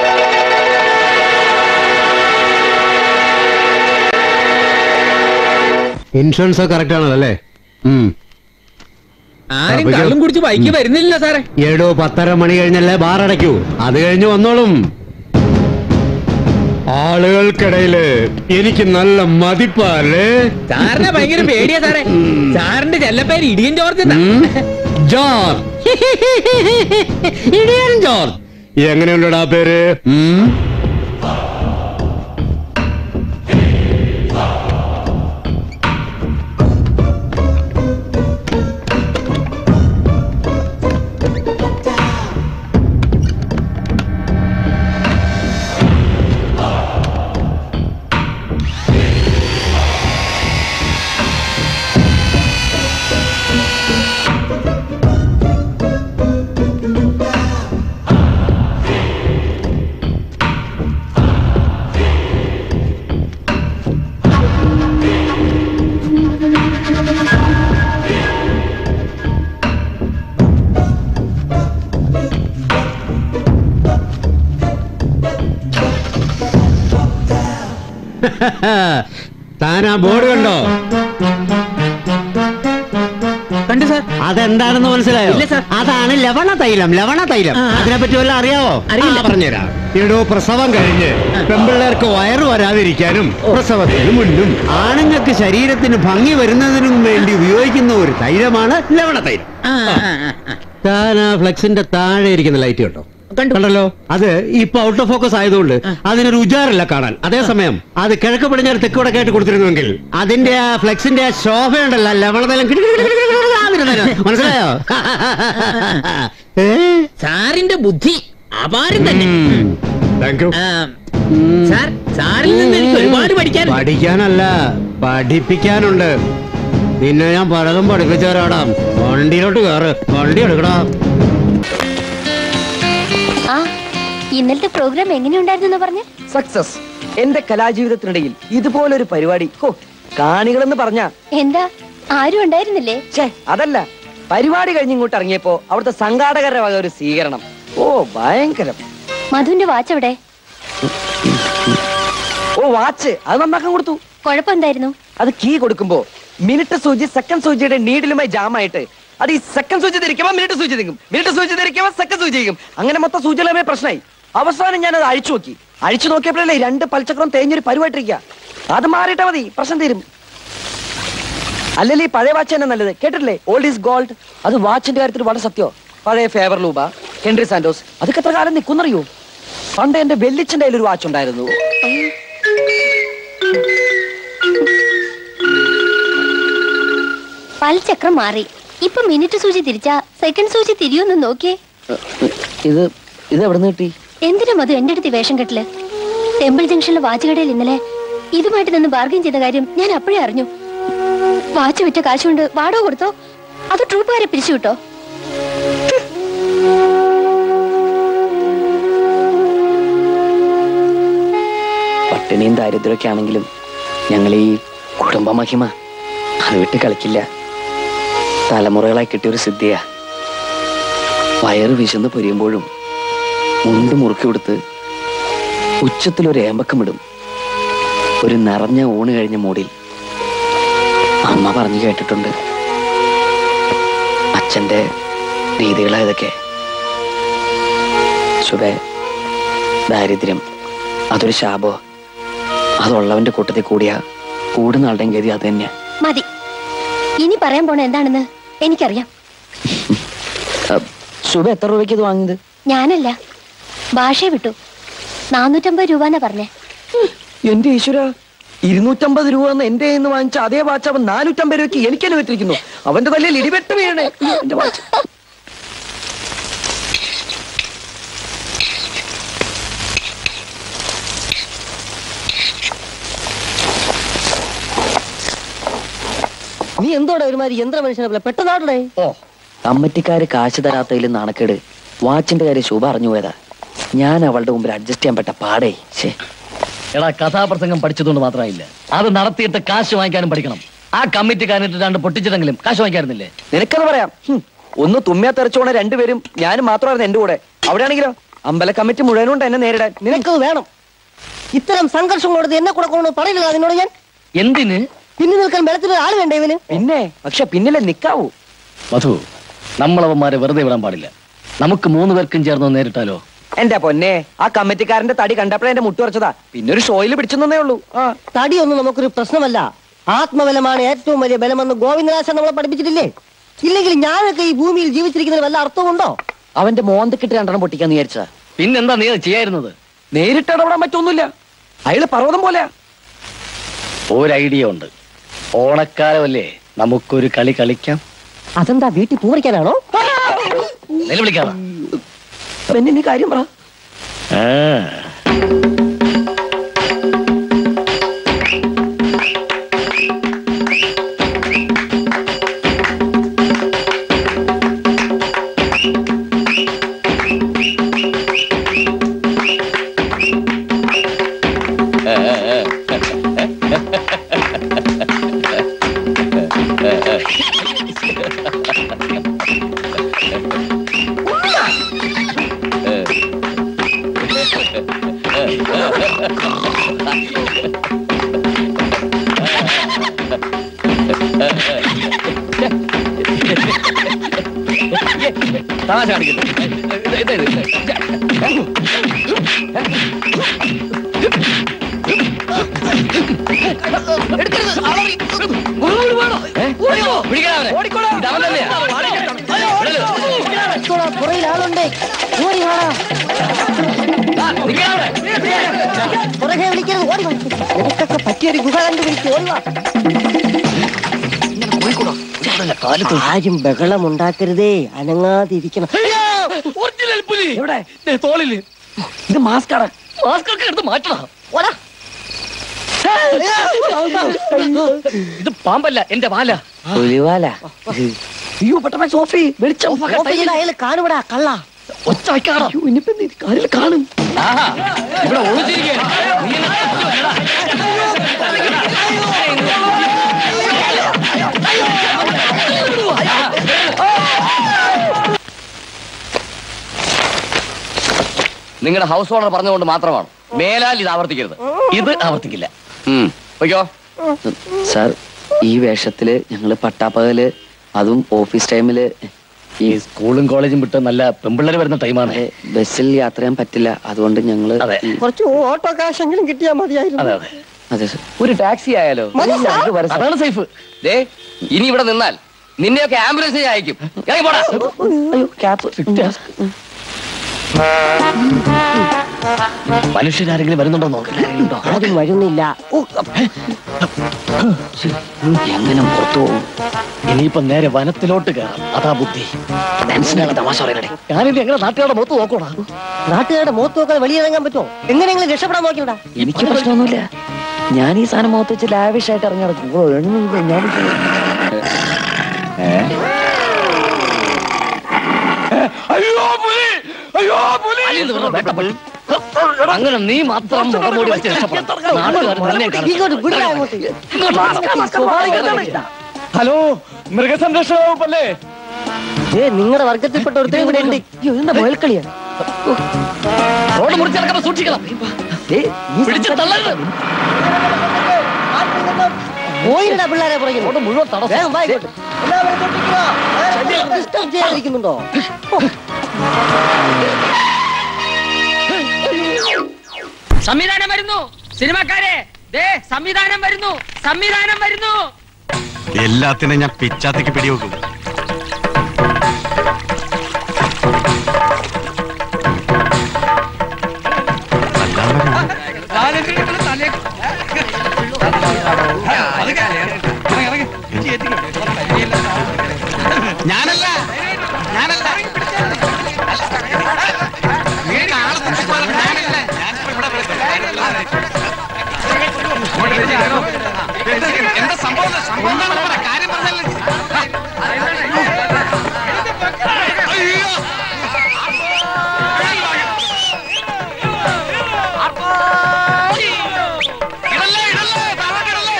ഇൻഷുറൻസ് കറക്റ്റ് ആണല്ലോ അല്ലേ ഉം. ആരും അപ്പൊ കള്ളും കുടിച്ച് ബൈക്ക് വരുന്നില്ല സാറേ ഏടോ പത്തര മണി കഴിഞ്ഞല്ലേ ബാർ അടയ്ക്കൂ അത് കഴിഞ്ഞ് വന്നോളും ആളുകൾക്കിടയില് എനിക്ക് നല്ല മതിപ്പല്ലേ സാറിനെ ഭയങ്കര പേടിയാ സാറേ സാറിന്റെ ചെല്ലപ്പേര് ഇടിയൻ ജോർജ് എന്നാ. ജോർജ് ഇടിയൻ ജോർജ് എങ്ങനെയുണ്ടടാ പേര് ഉം? താൻ ആ ബോർഡ് കണ്ടോ കണ്ടു സാർ അതെന്താണെന്ന് മനസ്സിലായോ ഇല്ല, സാർ. അതാണ് ലവണ തൈലം ലവണ തൈലം ആ, ആ. അതിനെപ്പറ്റി വല്ല അറിയാവോ അറിയില്ല. ആ, പറഞ്ഞുതരാം ഇടോ പ്രസവം കഴിഞ്ഞ് പെമ്പിള്ളേർക്ക് വയറ് വരാതിരിക്കാനും പ്രസവത്തിന് മുന്നും ആണുങ്ങൾക്ക് ശരീരത്തിന് ഭംഗി വരുന്നതിനും വേണ്ടി ഉപയോഗിക്കുന്ന ഒരു തൈലമാണ് ലവണ തൈലം ആ, ആ, ആ, ആ. താൻ ആ ഫ്ലെക്സിന്റെ താഴെ ഇരിക്കുന്ന ലൈറ്റ് കേട്ടോ കണ്ടു. കണ്ടല്ലോ അത് ഇപ്പൊ ഔട്ട് ഓഫ് ഫോക്കസ് ആയതുകൊണ്ട് അതിനൊരു ഉജാറില്ല കാണാൻ അതേസമയം അത് കിഴക്ക് പടിഞ്ഞാറ് തെക്കോടെ കേട്ട് കൊടുത്തിരുന്നുവെങ്കിൽ അതിന്റെ ആ ഫ്ലെക്സിന്റെ ആ ശോഭ ഉണ്ടല്ലോ ലവണതലം കിടു കിടു കിടു കിടു കിടു ആതിരുന്നേനെ. മനസ്സിലായോ ഏ? സാറിന്റെ ബുദ്ധി അപാരം തന്നെ ഉം. താങ്ക് യു ആ, സാർ സാറിൽ നിന്ന് എനിക്ക് ഒരുപാട് പഠിക്കാനുണ്ട് പഠിക്കാനല്ല പഠിപ്പിക്കാനുണ്ട് നിന്നെ ഞാൻ പലതും പഠിപ്പിച്ചു തരാടാം വണ്ടിയിലോട്ട് കയറ് വണ്ടി എടുക്കടാ ആ ഇന്നലത്തെ പ്രോഗ്രാം എങ്ങനെയുണ്ടായിരുന്നു പറഞ്ഞ സക്സസ് എന്റെ കലാജീവിതത്തിനിടയിൽ ഇതുപോലൊരു പരിപാടി ഹോ കാണികളെന്ന് പറഞ്ഞ എന്താ ആരും ഉണ്ടായിരുന്നില്ലേ ഛേ അതല്ല പരിപാടി കഴിഞ്ഞ് ഇങ്ങോട്ട് ഇറങ്ങിയപ്പോ അവിടുത്തെ സംഘാടകരുടെ വക ഒരു സ്വീകരണം ഓ ഭയങ്കരം മധുവിന്റെ വാച്ച് എവിടെ ഓ വാച്ച് അത് നന്നാക്കാൻ കൊടുത്തു കുഴപ്പം എന്തായിരുന്നു അത് കീ കൊടുക്കുമ്പോ മിനിറ്റ് സൂചി സെക്കൻഡ് സൂചിയുടെ നീഡിലുമായി ജാമായിട്ട് അത് ഈ സെക്കൻഡ് സൂചി ധരിക്കുമ്പോ മിനിറ്റ് സൂചി നിൽക്കും മിനിറ്റ് സൂചി ധരിക്കുമ്പോ സെക്കൻഡ് സൂചി നിൽക്കും അങ്ങനെ മൊത്തം സൂചികളുമായി പ്രശ്നമായി അവസാനം ഞാൻ അത് അഴിച്ചു നോക്കി അഴിച്ചു നോക്കിയപ്പോഴല്ലേ രണ്ട് പൽച്ചക്രം തേഞ്ഞൊരു പരുവായിട്ടിരിക്കുക അത് മാറിയിട്ടാ മതി പ്രശ്നം തീരും അല്ലല്ലേ ഈ പഴയ വാച്ച് തന്നെ നല്ലത് കേട്ടിട്ടില്ലേ ഓൾഡ് ഈസ് ഗോൾഡ് അത് വാച്ചിന്റെ കാര്യത്തിൽ വളരെ സത്യോ പഴയ ഫേവർ ലൂബ ഹെൻറി സാന്റോസ് അതൊക്കെ എത്ര കാലം നിൽക്കുന്നറിയോ പണ്ട് എന്റെ വെല്ലിച്ചന്റെ കയ്യിൽ ഒരു വാച്ച് ഉണ്ടായിരുന്നു പൽചക്രം മാറി ഇപ്പൊ മിനിറ്റ് സൂചി തിരിച്ചാ സെക്കൻഡ് സൂചി തിരിയൊന്ന് നോക്കിയേ ഇത് ഇത് എവിടെ നിന്ന് കിട്ടി എന്തിനാ മധു എന്റെ അടുത്ത് ഈ വേഷം കെട്ടില് ടെമ്പിൾ ജംഗ്ഷനിലെ വാച്ച് കടയിൽ ഇന്നലെ ഇതുമായിട്ട് നിന്ന് ബാർഗൈൻ ചെയ്ത കാര്യം ഞാൻ അപ്പോഴേ അറിഞ്ഞു വാച്ച് വിറ്റ കാശുകൊണ്ട് വാടക കൊടുത്തോ അത് ട്രൂപ്പുകാരെ പിരിച്ചു കിട്ടോ പട്ടിണിയും ദാരിദ്ര്യമൊക്കെ ആണെങ്കിലും ഞങ്ങൾ ഈ കുടുംബ മഹിമ അത് വിട്ട് കളിക്കില്ല തലമുറകളായി കിട്ടിയൊരു സിദ്ധിയാ വയറ് വിശന്ന് പൊരിയുമ്പോഴും മുണ്ട് മുറുക്കി കൊടുത്ത് ഉച്ചത്തിലൊരു ഏമ്പക്കം ഇടും ഒരു നിറഞ്ഞ ഊണ് കഴിഞ്ഞ മൂടിൽ അമ്മ പറഞ്ഞു കേട്ടിട്ടുണ്ട് അച്ഛന്റെ രീതികളാ ഇതൊക്കെ ശുഭേ ദാരിദ്ര്യം അതൊരു ശാപോ അതുള്ളവന്റെ കൂട്ടത്തിൽ കൂടിയ കൂടുന്ന ആളുടെയും ഗതി അത് തന്നെയാ മതി ഇനി പറയാൻ പോണ എന്താണെന്ന് എനിക്കറിയാം ശുഭ എത്ര രൂപയ്ക്ക് ഇത് വാങ്ങിയത് ഞാനല്ല ഭാഷയെ വിട്ടു നാനൂറ്റമ്പത് രൂപ എന്നാ പറഞ്ഞേ എന്റെ ഈശ്വര ഇരുന്നൂറ്റമ്പത് രൂപ എന്ന് എന്റെ കയ്യിൽ നിന്ന് വാങ്ങിച്ച അതേ വാച്ച് അവൻ നാനൂറ്റമ്പത് രൂപയ്ക്ക് എനിക്ക് അനുവദിച്ചിരിക്കുന്നു അവന്റെ തലയിൽ ഇടിവെട്ട് വീഴണേ അയ്യോ, എന്റെ വാച്ച് നീ എന്തോടെ ഒരുമാതിരി യന്ത്ര മനുഷ്യനെ പോലെ പെട്ടെന്നാടേ ഓ കമ്മറ്റിക്കാര് കാശ് തരാത്തതിൽ നാണക്കേട് വാച്ചിന്റെ കാര്യം ശുഭ അറിഞ്ഞു പോയതാ ഞാൻ അവളുടെ മുമ്പിൽ അഡ്ജസ്റ്റ് ചെയ്യാൻ പറ്റ പാടേ ശേ എടാ കഥാപ്രസംഗം പഠിച്ചതുകൊണ്ട് മാത്രമായില്ല അത് നടത്തിയിട്ട് കാശ് വാങ്ങിക്കാനും പഠിക്കണം ആ കമ്മിറ്റിക്കാരനിട്ട് രണ്ട് പൊട്ടിച്ചിട്ടെങ്കിലും കാശ് വാങ്ങിക്കാറുന്നില്ലേ നിനക്കത് പറയാം ഹും, ഒന്ന് തുമ്മിയാ തെറിച്ചോണ രണ്ടുപേരും ഞാനും മാത്രമായിരുന്നു എന്റെ കൂടെ അവിടെയാണെങ്കിലോ അമ്പല കമ്മിറ്റി മുഴുവനുണ്ട് എന്നെ നേരിടാൻ നിനക്കത് വേണം ഇത്തരം സംഘർഷം കൊടുത്ത് എന്നെ കൂടെ കൊണ്ടു പറയില്ല അതിനോട് ഞാൻ എന്തിന് പിന്നെ നിൽക്കാൻ വെള്ളത്തിൽ ആള് വേണ്ട ഇവന് പിന്നെ പക്ഷെ പിന്നിലെ നിക്കാവൂ മധു നമ്മളവന്മാരെ വെറുതെ വിടാൻ പാടില്ല നമുക്ക് മൂന്ന് പേർക്കും ചേർന്ന് നേരിട്ടാലോ എന്റെ പൊന്നെ ആ കമ്മിറ്റിക്കാരന്റെ തടി കണ്ടപ്പോഴേ എന്റെ മുട്ട് കുറച്ചതാ പിന്നെ ഒരു ഷോയിൽ പിടിച്ചെന്നേ ഉള്ളൂ ആ തടിയൊന്നും നമുക്കൊരു പ്രശ്നമല്ല ആത്മബലമാണ് ഏറ്റവും വലിയ ബലമെന്ന് ഗോവിന്ദനാശൻ നമ്മളെ പഠിപ്പിച്ചിട്ടില്ലേ ഇല്ലെങ്കിൽ ഞാനൊക്കെ ഈ ഭൂമിയിൽ ജീവിച്ചിരിക്കുന്നതിന് വല്ല അർത്ഥമുണ്ടോ അവന്റെ മോന്തക്കിട്ട് രണ്ടെണ്ണം പൊട്ടിക്കാന്ന് വിചാരിച്ചതാ പിന്നെന്താ നീ അത് ചെയ്യായിരുന്നത് നേരിട്ട് ഇടപെടാൻ പറ്റൊന്നുമില്ല അയാള് പർവ്വതം പോലെയാ ഒരു ഐഡിയ ഉണ്ട് ഓണക്കാലമല്ലേ നമുക്കൊരു കളി കളിക്കാം അതെന്താ വീട്ടിൽ പൂവടിക്കാനാണോ നിലവിളിക്കാതാ പിന്നെ നീ കാര്യം പറ ആ തമാശ കാണിക്കുന്നു ഇത് ഇത് ഇത് പുറയിൽ ആളുണ്ട് ഓടി വാടാ പുറകെ വിളിക്കരുത് ഓടി വാ. നിനക്കൊക്കെ പറ്റിയൊരു ഗുഹ കണ്ടുപിടിച്ച് ഓടി വാ ആരും ബഹളം ഉണ്ടാക്കരുതേ അനങ്ങാതിരിക്കണം ഒറിജിനൽ പുലി എവിടെ ദേ തോളില് ഇത് മാസ്കാണ് മാസ്ക് ഒക്കെ എടുത്ത് മാറ്റണം ഓടാ ഇത് പാമ്പല്ല എന്റെ വാല പുലിവാല അയ്യോ പെട്ടെന്ന് സോഫി വെളിച്ചം ഓഫീസിൽ അയാൾ കാണുവിടാ കള്ള ഒച്ച വയ്ക്കാറോ ഇനിയിപ്പോ നീ കാലിൽ കാണും ആഹാ ഇവിടെ ഒളിച്ചിരിക്കുകയാണ് നീ എന്നെ നിങ്ങളുടെ ഹൗസ് ഓണർ പറഞ്ഞുകൊണ്ട് മാത്രമാണ് മേലാൽ ഇത് ആവർത്തിക്കരുത് ഇത് ആവർത്തിക്കില്ല ഉം. പൊയ്ക്കോ സാർ ഈ വേഷത്തില് ഞങ്ങള് പട്ടാപ്പകല് അതും ഓഫീസ് ടൈമില് ഈ സ്കൂളും കോളേജും വിട്ട് നല്ല പെമ്പിള്ളേർ വരുന്ന ടൈമാണ് ബസ്സിൽ യാത്ര ചെയ്യാൻ പറ്റില്ല അതുകൊണ്ട് ഞങ്ങള് അതെ ഈ- കുറച്ച് ഓട്ടോ കാശെങ്കിലും കിട്ടിയാൽ മതിയായിരുന്നു അതെ അതെ അതെ സാർ ഒരു ടാക്സി ആയാലോ മതി സാർ. ഇത് വരെ സാർ. അതാണ് സേഫ് ദേ ഇനി ഇവിടെ നിന്നാൽ നിന്നെയൊക്കെ ആംബുലൻസ് അയക്കും ഇറങ്ങി പോടാ അയ്യോ ക്യാപ്പ് മനുഷ്യരാരെങ്കിലും വരുന്നുണ്ടോ നോക്കില്ല ആരും വരുന്നില്ല ഓ, എങ്ങനെ പുറത്തു പോകും ഇനിയിപ്പോ നേരെ വനത്തിലോട്ട് കയറാം അതാ ബുദ്ധി ഡാൻസിനാണ് തമാശ പറയണേ ഞാനിത് എങ്ങനെ നാട്ടുകാരുടെ മുഖത്ത് നോക്കണോ നാട്ടുകാരുടെ മുഖത്ത് നോക്കാതെ വെളിയിറങ്ങാൻ പറ്റുമോ എങ്ങനെയെങ്കിലും രക്ഷപ്പെടാൻ നോക്കിയോടാ എനിക്ക് പ്രശ്നമൊന്നുമില്ല ഞാൻ ഈ സാധനം മുഖത്ത് വെച്ച് ലാവിഷ് ആയിട്ട് ഇറങ്ങി നടക്കും ഓ, എണ്ണ- ഞാൻ അയ്യോ പുലി അയ്യോ പുലി അങ്ങനെ നീ മാത്രം മുഖംമൂടി വെച്ച് രക്ഷപ്പെടണം. നാട്ടുകാർ നിന്നെ കാണും. ഇങ്ങോട്ട് വിടാ അങ്ങോട്ട്. ഹലോ മൃഗസംരക്ഷണ വകുപ്പല്ലേ ഏ നിങ്ങളുടെ വർഗത്തിൽപ്പെട്ട ഒരുത്തരും കൂടെ ഉണ്ട് എന്താ മുയൽക്കളിയാ റോഡ് മുറിച്ചിറക്കുമ്പോ സൂക്ഷിക്കണം പിടിച്ച് തള്ളരുത് പോയിരടാ പിള്ളേരെ പുറകിൽ മുഴുവൻ തടസ്സം. വേഗം വാ ഇങ്ങോട്ട്. എല്ലാവരും തൊട്ടിക്കോ. ആരെങ്കിലും ഡിസ്റ്റർബ് ചെയ്യാതിരിക്കുന്നുണ്ടോ സംവിധാനം വരുന്നു സിനിമാക്കാരെ ദേ സംവിധാനം വരുന്നു സംവിധാനം വരുന്നു എല്ലാത്തിനും ഞാൻ പിച്ചാത്തിക്ക് പിടിവെക്കും ഞാനല്ല ഞാനല്ല നിങ്ങൾക്ക് ആളെ തട്ടിപ്പാണ് ഞാനല്ല ഞാനിപ്പോ ഇവിടെ വരും. എന്താ സംഭവം സംഭവം എന്താണെന്ന് പറ കാര്യം പറഞ്ഞല്ലേ അയ്യോ ഇടല്ലേ ഇടല്ലേ താഴോട്ട് ഇടല്ലേ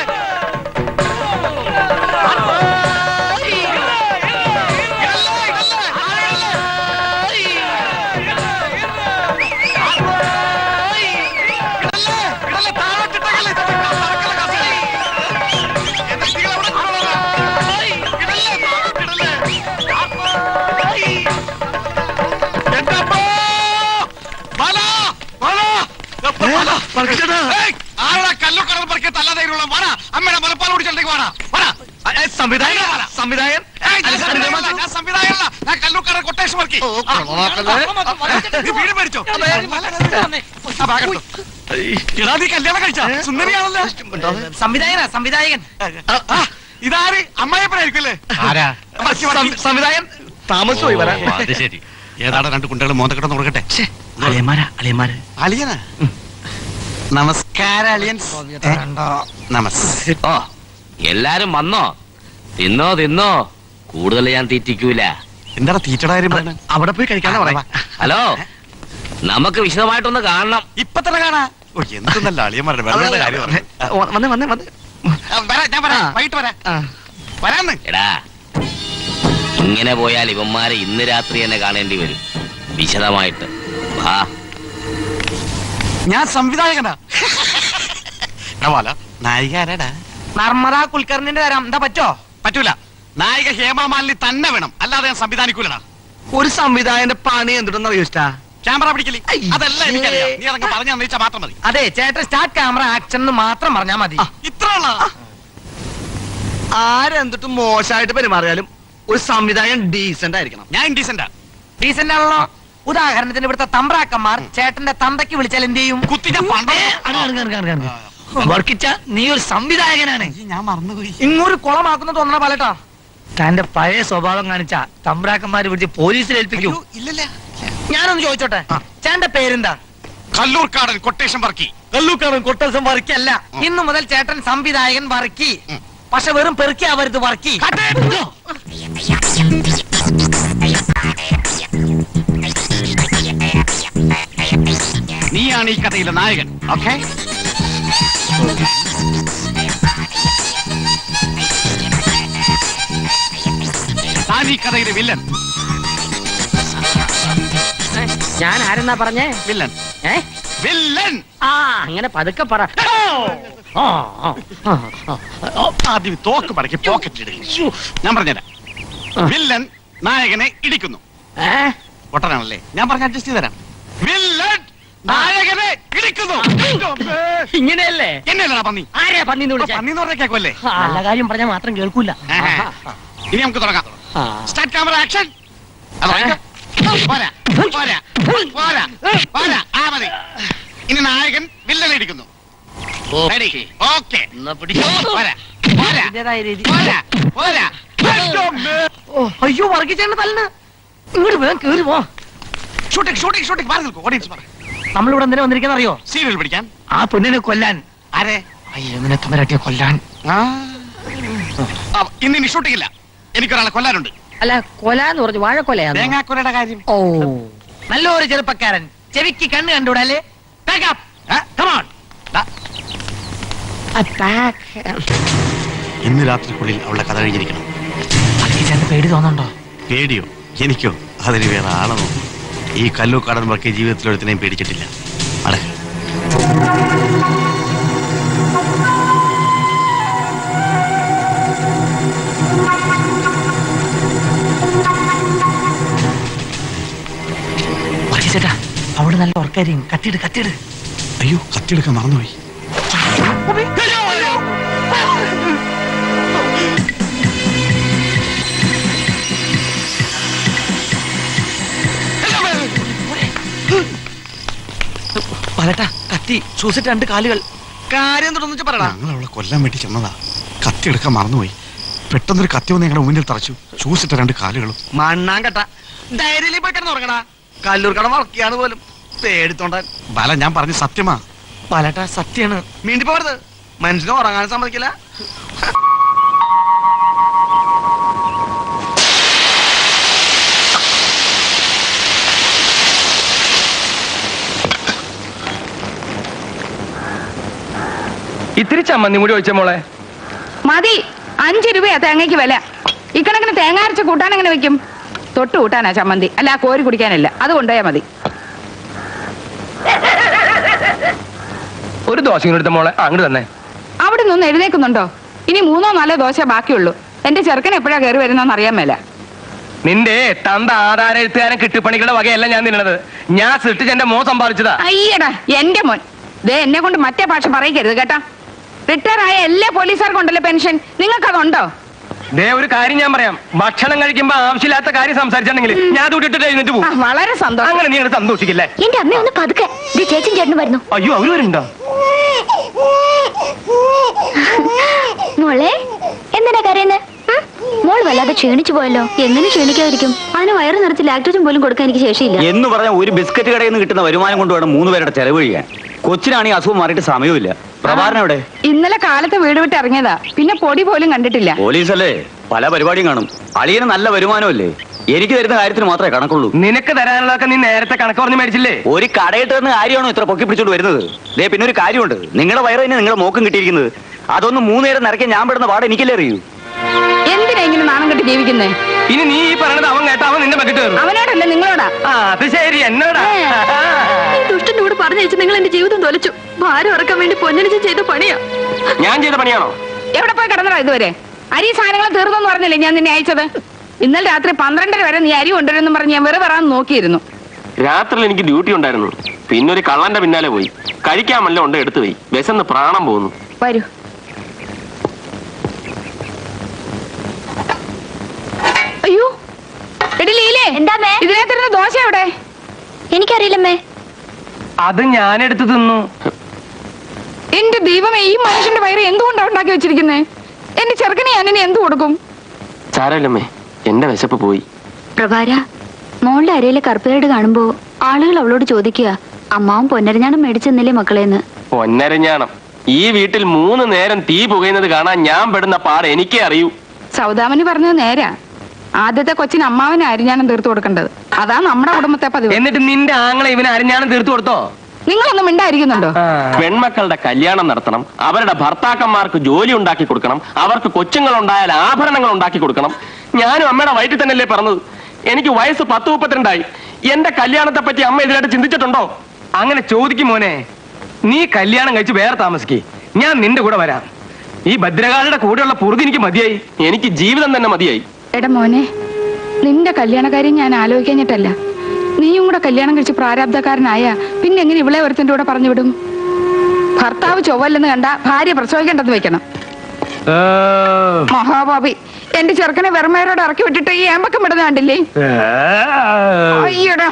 ആരുടെ കല്ലോ കടൽ പറക്കെ തല്ലാതെയുള്ള വാട അമ്മയുടെ മുലപ്പാൽ കുടിച്ചിട്ടുണ്ടെങ്കിൽ വാടാ വാടാ സംവിധായകൻ സംവിധായകൻ ഞാൻ സംവിധായകനല്ല ഞാൻ കല്ലൂക്കാരുടെ കൊട്ടേഷൻ വർക്കി വീട് മേടിച്ചോ ആ, ബാഗ് എടുത്തോ. എടാ നീ കല്യാണം കഴിച്ച സുന്ദരിയാണല്ലോ സംവിധായകനാ സംവിധായകൻ ആ, ഇതാര് അമ്മായപ്പനായിരിക്കും അല്ലേ ആരാ? സംവിധായകൻ താമസിച്ചു ഓ, അത് ശരി. ഏതാടെ രണ്ട് കുട്ടികൾ മോന്തക്കിടന്ന് കൊടുക്കട്ടെ അളിയന്മാരാ അളിയന്മാര് അളിയനാ നമസ്കാരം അളിയൻസ് ഏ? നമസ് ഓ എല്ലാരും വന്നോ തിന്നോ തിന്നോ കൂടുതൽ ഞാൻ തീറ്റിക്കൂല എന്താടാ തീറ്റയുടെ കാര്യം പറഞ്ഞ അവിടെ പോയി കഴിക്കാന്ന് പറയാ ഹലോ നമുക്ക് വിശദമായിട്ടൊന്ന് കാണണം ഇപ്പൊ തന്നെ കാണാ ഓ എന്തെന്നല്ല അളിയന്മാരുടെ വെറുതെ കാര്യം പറഞ്ഞെ. വന്നേ വന്നേ വന്നേ ആ, വരാം ഞാൻ വരാം വൈകിട്ട് വരാം വരാന്ന് എടാ ഇങ്ങനെ പോയാൽ ഇവന്മാരെ ഇന്ന് രാത്രി തന്നെ കാണേണ്ടി വരും വിശദമായിട്ട് വാ ഞാൻ സംവിധായകനാ എടാ വാല നായിക ആരാടാ നർമ്മദ കുൽക്കർണിന്റെ തരാം എന്താ പറ്റോ പറ്റൂല നായിക ഹേമമാലിനി തന്നെ വേണം അല്ലാതെ ഞാൻ സംവിധാനിക്കൂലടാ ഒരു സംവിധായകന്റെ പണി എന്തുണ്ടെന്ന് അറിയോ ഇഷ്ടാ ക്യാമറ പിടിക്കല് അതല്ല എനിക്കറിയാം നീ അതങ്ങ് പറഞ്ഞു തന്നിച്ചാ മാത്രം മതി അതെ ചേട്ടൻ സ്റ്റാർട്ട് ക്യാമറ ആക്ഷൻ എന്ന് മാത്രം പറഞ്ഞാ മതി ഇത്ര ആരെന്തിട്ടും മോശമായിട്ട് പെരുമാറിയാലും ഒരു സംവിധായകൻ ഡീസന്റ് ആയിരിക്കണം ഞാൻ ഇൻഡീസെന്റാ ഡീസന്റ് ആണല്ലോ ഉദാഹരണത്തിന് ഇവിടുത്തെ തമ്പ്രാക്കന്മാർ ചേട്ടന്റെ തന്തയ്ക്ക് വിളിച്ചാൽ എന്ത് ചെയ്യും വർക്കിച്ച നീ ഒരു സംവിധായകനാണ് ഞാൻ മറന്നുപോയി ഇങ്ങൊരു കുളമാക്കുന്ന തോന്നണ പാലട്ടാ തന്റെ പഴയ സ്വഭാവം കാണിച്ച തമ്പ്രാക്കന്മാര് വിളിച്ച് പോലീസിൽ ഏൽപ്പിക്കൂ ഇല്ലല്ല ഞാനൊന്ന് ചോദിച്ചോട്ടെ ചേട്ടന്റെ പേരെന്താ കല്ലൂർക്കാടൻ കൊട്ടേഷൻ വർക്കി കല്ലൂക്കാരൻ കൊട്ടസം വർക്കല്ല ഇന്നു മുതൽ ചേട്ടൻ സംവിധായകൻ വർക്കി പക്ഷെ വെറും പെറുക്കി ആവരുത് വർക്കി നീയാണ് ഈ കഥയിലെ നായകൻ ഓക്കെ താൻ ഈ കഥയിലെ വില്ലൻ ഞാൻ ആരെന്നാ പറഞ്ഞേ വില്ലൻ ഏ വില്ലൻ ആ അങ്ങനെ പതുക്കെ പറ ആ, ആ, ആ, ആ. ആദ്യം തോക്ക് മടക്കി പോക്കറ്റ് ഇടുക ഞാൻ പറഞ്ഞുതരാം വില്ലൻ നായകനെ ഇടിക്കുന്നു പൊട്ടനാണല്ലേ ഞാൻ പറഞ്ഞ അഡ്ജസ്റ്റ് ചെയ്ത് തരാം വില്ലൻ നായകനെ ഇടിക്കുന്നു ഇങ്ങനെയല്ലേ എന്നെയല്ലടാ പന്നി ആരെയാ പന്നിന്ന് വിളിച്ചേ പന്നിന്ന് പറഞ്ഞ കേൾക്കുമല്ലേ നല്ല കാര്യം പറഞ്ഞാൽ മാത്രം കേൾക്കൂല ഇനി നമുക്ക് തുടങ്ങാം സ്റ്റാർട്ട് ക്യാമറ ആക്ഷൻ പോരാ പോരാ പോരാ പോരാ ആ മതി ഇനി നായകൻ വില്ലനെ ഇടിക്കുന്നു റെഡി ഓക്കെ പോരാ പോരാ പോരാ പോരാ ഓ, അയ്യോ വർഗിച്ചേണ്ട തല്ലിന് ഇങ്ങോട്ട് വേഗം കേറി പോ ഷൂട്ടിംഗ് ഷൂട്ടിംഗ് ഷൂട്ടിംഗ് മാറി നിൽക്കും ഓഡിയൻസ് പറ നമ്മളിവിടെ എന്തിനാ വന്നിരിക്കുന്ന അറിയോ സീരിയൽ പിടിക്കാൻ ആ പെണ്ണിനെ കൊല്ലാൻ ആരെ അയ്യോ നിന്നെ തമ്മരാട്ടിയെ കൊല്ലാൻ ആ. ആ, ഇന്ന് ഇനി ഷൂട്ടിങ്ങില്ല എനിക്കൊരാളെ കൊല്ലാനുണ്ട് അല്ല കൊല എന്ന് പറഞ്ഞു വാഴക്കൊലയാണ് തേങ്ങാക്കൊലയുടെ കാര്യം ഓ നല്ലൊരു ചെറുപ്പക്കാരൻ ചെവിക്ക് കണ്ണ് കണ്ടുകൂടല്ലേ ഇന്ന് രാത്രിക്കുള്ളിൽ അവളുടെ കഥ കഴിഞ്ഞിരിക്കണം പേടി തോന്നുന്നുണ്ടോ പേടിയോ എനിക്കോ അതിന് വേറെ ആളെ നോക്കും ഈ കല്ലു കടൻ വർക്ക് ജീവിതത്തിൽ ഒരുത്തിനെയും പേടിച്ചിട്ടില്ല അടക്ക് ചേട്ടാ അവിടെ നല്ല ഉറക്കായിരിക്കും കത്തിയിട് കത്തിയിട് അയ്യോ കത്തിയെടുക്കാൻ മറന്നുപോയി പലട്ടാ കത്തി സൂസിട്ട് രണ്ട് കാലുകൾ കാര്യം തുടർന്ന് പറയടാ ഞങ്ങൾ അവളെ കൊല്ലാൻ വേണ്ടി ചെന്നതാ കത്തിയെടുക്കാൻ മറന്നുപോയി പെട്ടെന്നൊരു കത്തി വന്ന് ഞങ്ങളുടെ മുന്നിൽ തറച്ചു ഷൂസിട്ട രണ്ട് കാലുകളും മണ്ണാൻ കട്ട ധൈര്യത്തിൽ പോയി കിടന്ന് ഉറങ്ങടാ കല്ലൂർ കട വളക്കിയാണ് പോലും പേടിത്തോണ്ടാൻ ബാല ഞാൻ പറഞ്ഞ സത്യമാ പലട്ടാ സത്യാണ് മീണ്ടി പോകരുത് മനുഷ്യനെ ഉറങ്ങാൻ സമ്മതിക്കില്ല ഇത്തിരി ചമ്മന്തി കൂടി ഒഴിച്ച മോളെ മതി അഞ്ച് രൂപയാ തേങ്ങയ്ക്ക് വില ഇക്കണക്കിന് തേങ്ങ അരച്ച് കൂട്ടാൻ എങ്ങനെ വെക്കും തൊട്ട് കൂട്ടാനാ ചമ്മന്തി അല്ല കോരി കുടിക്കാനല്ല അത് കൊണ്ടുപോയാ മതി ഒരു ദോശ ഇങ്ങോട്ട് എടുത്ത മോളെ ആ, അങ്ങോട്ട് തന്നെ അവിടെ നിന്ന് എഴുന്നേക്കുന്നുണ്ടോ ഇനി മൂന്നോ നാലോ ദോശ ബാക്കിയുള്ളൂ എന്റെ ചെറുക്കൻ എപ്പോഴാ കയറി വരുന്നോന്ന് അറിയാൻ മേല നിന്റെ തന്ത ആധാര എഴുത്തുകാരൻ കിട്ടിപ്പണികളുടെ വകയല്ല ഞാൻ തിന്നണത് ഞാൻ സൃഷ്ടിച്ച് എന്റെ മോ സമ്പാദിച്ചതാ അയ്യടാ എന്റെ മോൻ ദേ എന്നെ കൊണ്ട് മറ്റേ ഭാഷ പറയിക്കരുത് കേട്ടാ റിട്ടയർ ആയ എല്ലാ പോലീസുകാർക്കും ഉണ്ടല്ലോ പെൻഷൻ നിങ്ങൾക്കതുണ്ടോ ദേ ഒരു കാര്യം ഞാൻ പറയാം ഭക്ഷണം കഴിക്കുമ്പോ ആവശ്യമില്ലാത്ത കാര്യം സംസാരിച്ചിട്ടുണ്ടെങ്കിൽ ഞാൻ അത് വിട്ടിട്ട് എഴുന്നേറ്റ് പോകും വളരെ സന്തോഷം അങ്ങനെ നീ അങ്ങട് സന്തോഷിക്കില്ലേ എന്റെ അമ്മ ഒന്ന് പതുക്കെ ദേ ചേച്ചൻ ചേട്ടനും വരുന്നു അയ്യോ അവര് വരുന്നുണ്ടോ മോളെ എന്തിനാ കരയുന്നത് മോൾ വല്ലാതെ ക്ഷീണിച്ചു പോയല്ലോ എങ്ങനെ ക്ഷീണിക്കാതിരിക്കും അതിന് വയറ് നിറച്ച് ലാക്ടോജൻ പോലും കൊടുക്കാൻ എനിക്ക് ശേഷിയില്ല എന്ന് പറഞ്ഞ ഒരു ബിസ്ക്കറ്റ് കടയിൽ നിന്ന് കിട്ടുന്ന വരുമാനം കൊണ്ട് വേണം മൂന്ന് പേരുടെ ചെലവ് കഴിയാൻ കൊച്ചിനാണെങ്കിൽ അസുഖം മാറിയിട്ട് സമയമില്ല പ്രഭാകരൻ എവിടെ ഇന്നലെ കാലത്ത് വീട് വിട്ട് ഇറങ്ങിയതാ പിന്നെ പൊടി പോലും കണ്ടിട്ടില്ല പോലീസല്ലേ പല പരിപാടിയും കാണും അളിയന് നല്ല വരുമാനമല്ലേ എനിക്ക് തരുന്ന കാര്യത്തിന് മാത്രമേ കണക്കുള്ളൂ നിനക്ക് തരാനുള്ളതൊക്കെ നീ നേരത്തെ കണക്ക് പറഞ്ഞ് മേടിച്ചില്ലേ ഒരു കടയിട്ട് തന്ന കാര്യമാണോ ഇത്ര പൊക്കി പിടിച്ചോണ്ട് വരുന്നത് ദേ പിന്നെ ഒരു കാര്യമുണ്ട് നിങ്ങളുടെ വയറ് തന്നെ നിങ്ങളുടെ മോക്കും കിട്ടിയിരിക്കുന്നത് അതൊന്ന് മൂന്നേരം നിറയ്ക്കാൻ ഞാൻ പെടുന്ന പാട് എനിക്കല്ലേ അറിയൂ എന്തിനാ ഇങ്ങനെ നാണം കെട്ട് ജീവിക്കുന്നേ ഇനി നീ ഈ പറയണത് അവൻ കേട്ട അവൻ നിന്റെ ബക്കറ്റ് കയറും അവനോടല്ല നിങ്ങളോടാ ആ അത് ശരി എന്നോടാ ഈ ദുഷ്ടന്റെ കൂടെ പറഞ്ഞയച്ച് നിങ്ങൾ എന്റെ ജീവിതം തൊലച്ചു ഭാരം ഇറക്കാൻ വേണ്ടി പൊന്നണിച്ച് ചെയ്ത പണിയാ ഞാൻ ചെയ്ത പണിയാണോ എവിടെ പോയി കിടന്നടാ ഇതുവരെ അരി സാധനങ്ങൾ തീർന്നെന്ന് പറഞ്ഞില്ലേ ഞാൻ നിന്നെ അയച്ചത് ഇന്നലെ രാത്രി പന്ത്രണ്ടര വരെ നീ അരി കൊണ്ടുവരുമെന്ന് പറഞ്ഞ് ഞാൻ വെറുതെ വരാൻ നോക്കിയിരുന്നു രാത്രിയിൽ എനിക്ക് ഡ്യൂട്ടി ഉണ്ടായിരുന്നു പിന്നെ ഒരു കള്ളന്റെ പിന്നാലെ പോയി കഴിക്കാൻ വല്ല ഉണ്ട് എടുത്തു പോയി വിശന്ന് പ്രാണം പോകുന്നു വരൂ അയ്യോ എടി ലീലേ എന്താമേ ഇതിനകത്തിരുന്ന ദോശ എവിടെ എനിക്കറിയില്ലമ്മേ അത് ഞാൻ എടുത്ത് തിന്നു എന്റെ ദൈവമേ ഈ മനുഷ്യന്റെ വയറ് എന്തുകൊണ്ടാ ഉണ്ടാക്കി വെച്ചിരിക്കുന്നേ എന്റെ ചെറുക്കനെ ഞാൻ ഇനി എന്ത് കൊടുക്കും സാരമില്ലമ്മേ എന്റെ വിശപ്പ് പോയി പ്രഭാര മോളുടെ അരയിലെ കറുപ്പേട് കാണുമ്പോ ആളുകൾ അവളോട് ചോദിക്കുക അമ്മാവും പൊന്നരഞ്ഞാണം മേടിച്ചെന്നില്ലേ മക്കളേന്ന് പൊന്നരഞ്ഞാണം ഈ വീട്ടിൽ മൂന്ന് നേരം തീ പുകയുന്നത് കാണാൻ ഞാൻ പെടുന്ന പാട് എനിക്കേ അറിയൂ സൗദാമനി പറഞ്ഞത് നേരാ ആദ്യത്തെ കൊച്ചിന് അമ്മാവനെ അരിഞ്ഞാണം തീർത്തു കൊടുക്കേണ്ടത് അതാ നമ്മുടെ കുടുംബത്തെ പതിവ് എന്നിട്ട് നിന്റെ ആങ്ങളെ ഇവന് അരിഞ്ഞാണം തീർത്തു കൊടുത്തോ നിങ്ങളൊന്നും മിണ്ടായിരിക്കുന്നുണ്ടോ പെൺമക്കളുടെ കല്യാണം നടത്തണം അവരുടെ ഭർത്താക്കന്മാർക്ക് ജോലി ഉണ്ടാക്കി കൊടുക്കണം അവർക്ക് കൊച്ചുങ്ങൾ ഉണ്ടായാൽ ആഭരണങ്ങൾ ഉണ്ടാക്കി കൊടുക്കണം ഞാനും അമ്മയുടെ വയറ്റിൽ തന്നെയല്ലേ പറഞ്ഞത് എനിക്ക് വയസ്സ് പത്ത് മുപ്പത്തിരണ്ടായി എന്റെ കല്യാണത്തെ പറ്റി അമ്മ ഇതിനായിട്ട് ചിന്തിച്ചിട്ടുണ്ടോ അങ്ങനെ ചോദിക്കും മോനെ നീ കല്യാണം കഴിച്ച് വേറെ താമസിക്കേ ഞാൻ നിന്റെ കൂടെ വരാം ഈ ഭദ്രകാളിയുടെ കൂടെയുള്ള പുറുതി എനിക്ക് മതിയായി എനിക്ക് ജീവിതം തന്നെ മതിയായി എടാ മോനെ നിന്റെ കല്യാണകാര്യം ഞാൻ ആലോചിക്കഞ്ഞിട്ടല്ല നീയും കൂടെ കല്യാണം കഴിച്ച് പ്രാരാബ്ധക്കാരനായ പിന്നെ എങ്ങനെ ഇവളെ ഒരുത്തന്റെ കൂടെ പറഞ്ഞു വിടും ഭർത്താവ് ചൊവ്വല്ലെന്ന് കണ്ട ഭാര്യ പ്രസവിക്കേണ്ടെന്ന് വെക്കണം മഹാഭാവി എന്റെ ചെറുക്കനെ വെറുമേരോട് ഇറക്കി വിട്ടിട്ട് ഈ ഏമ്പക്കം വിടുന്ന കണ്ടില്ലേ അയ്യടാ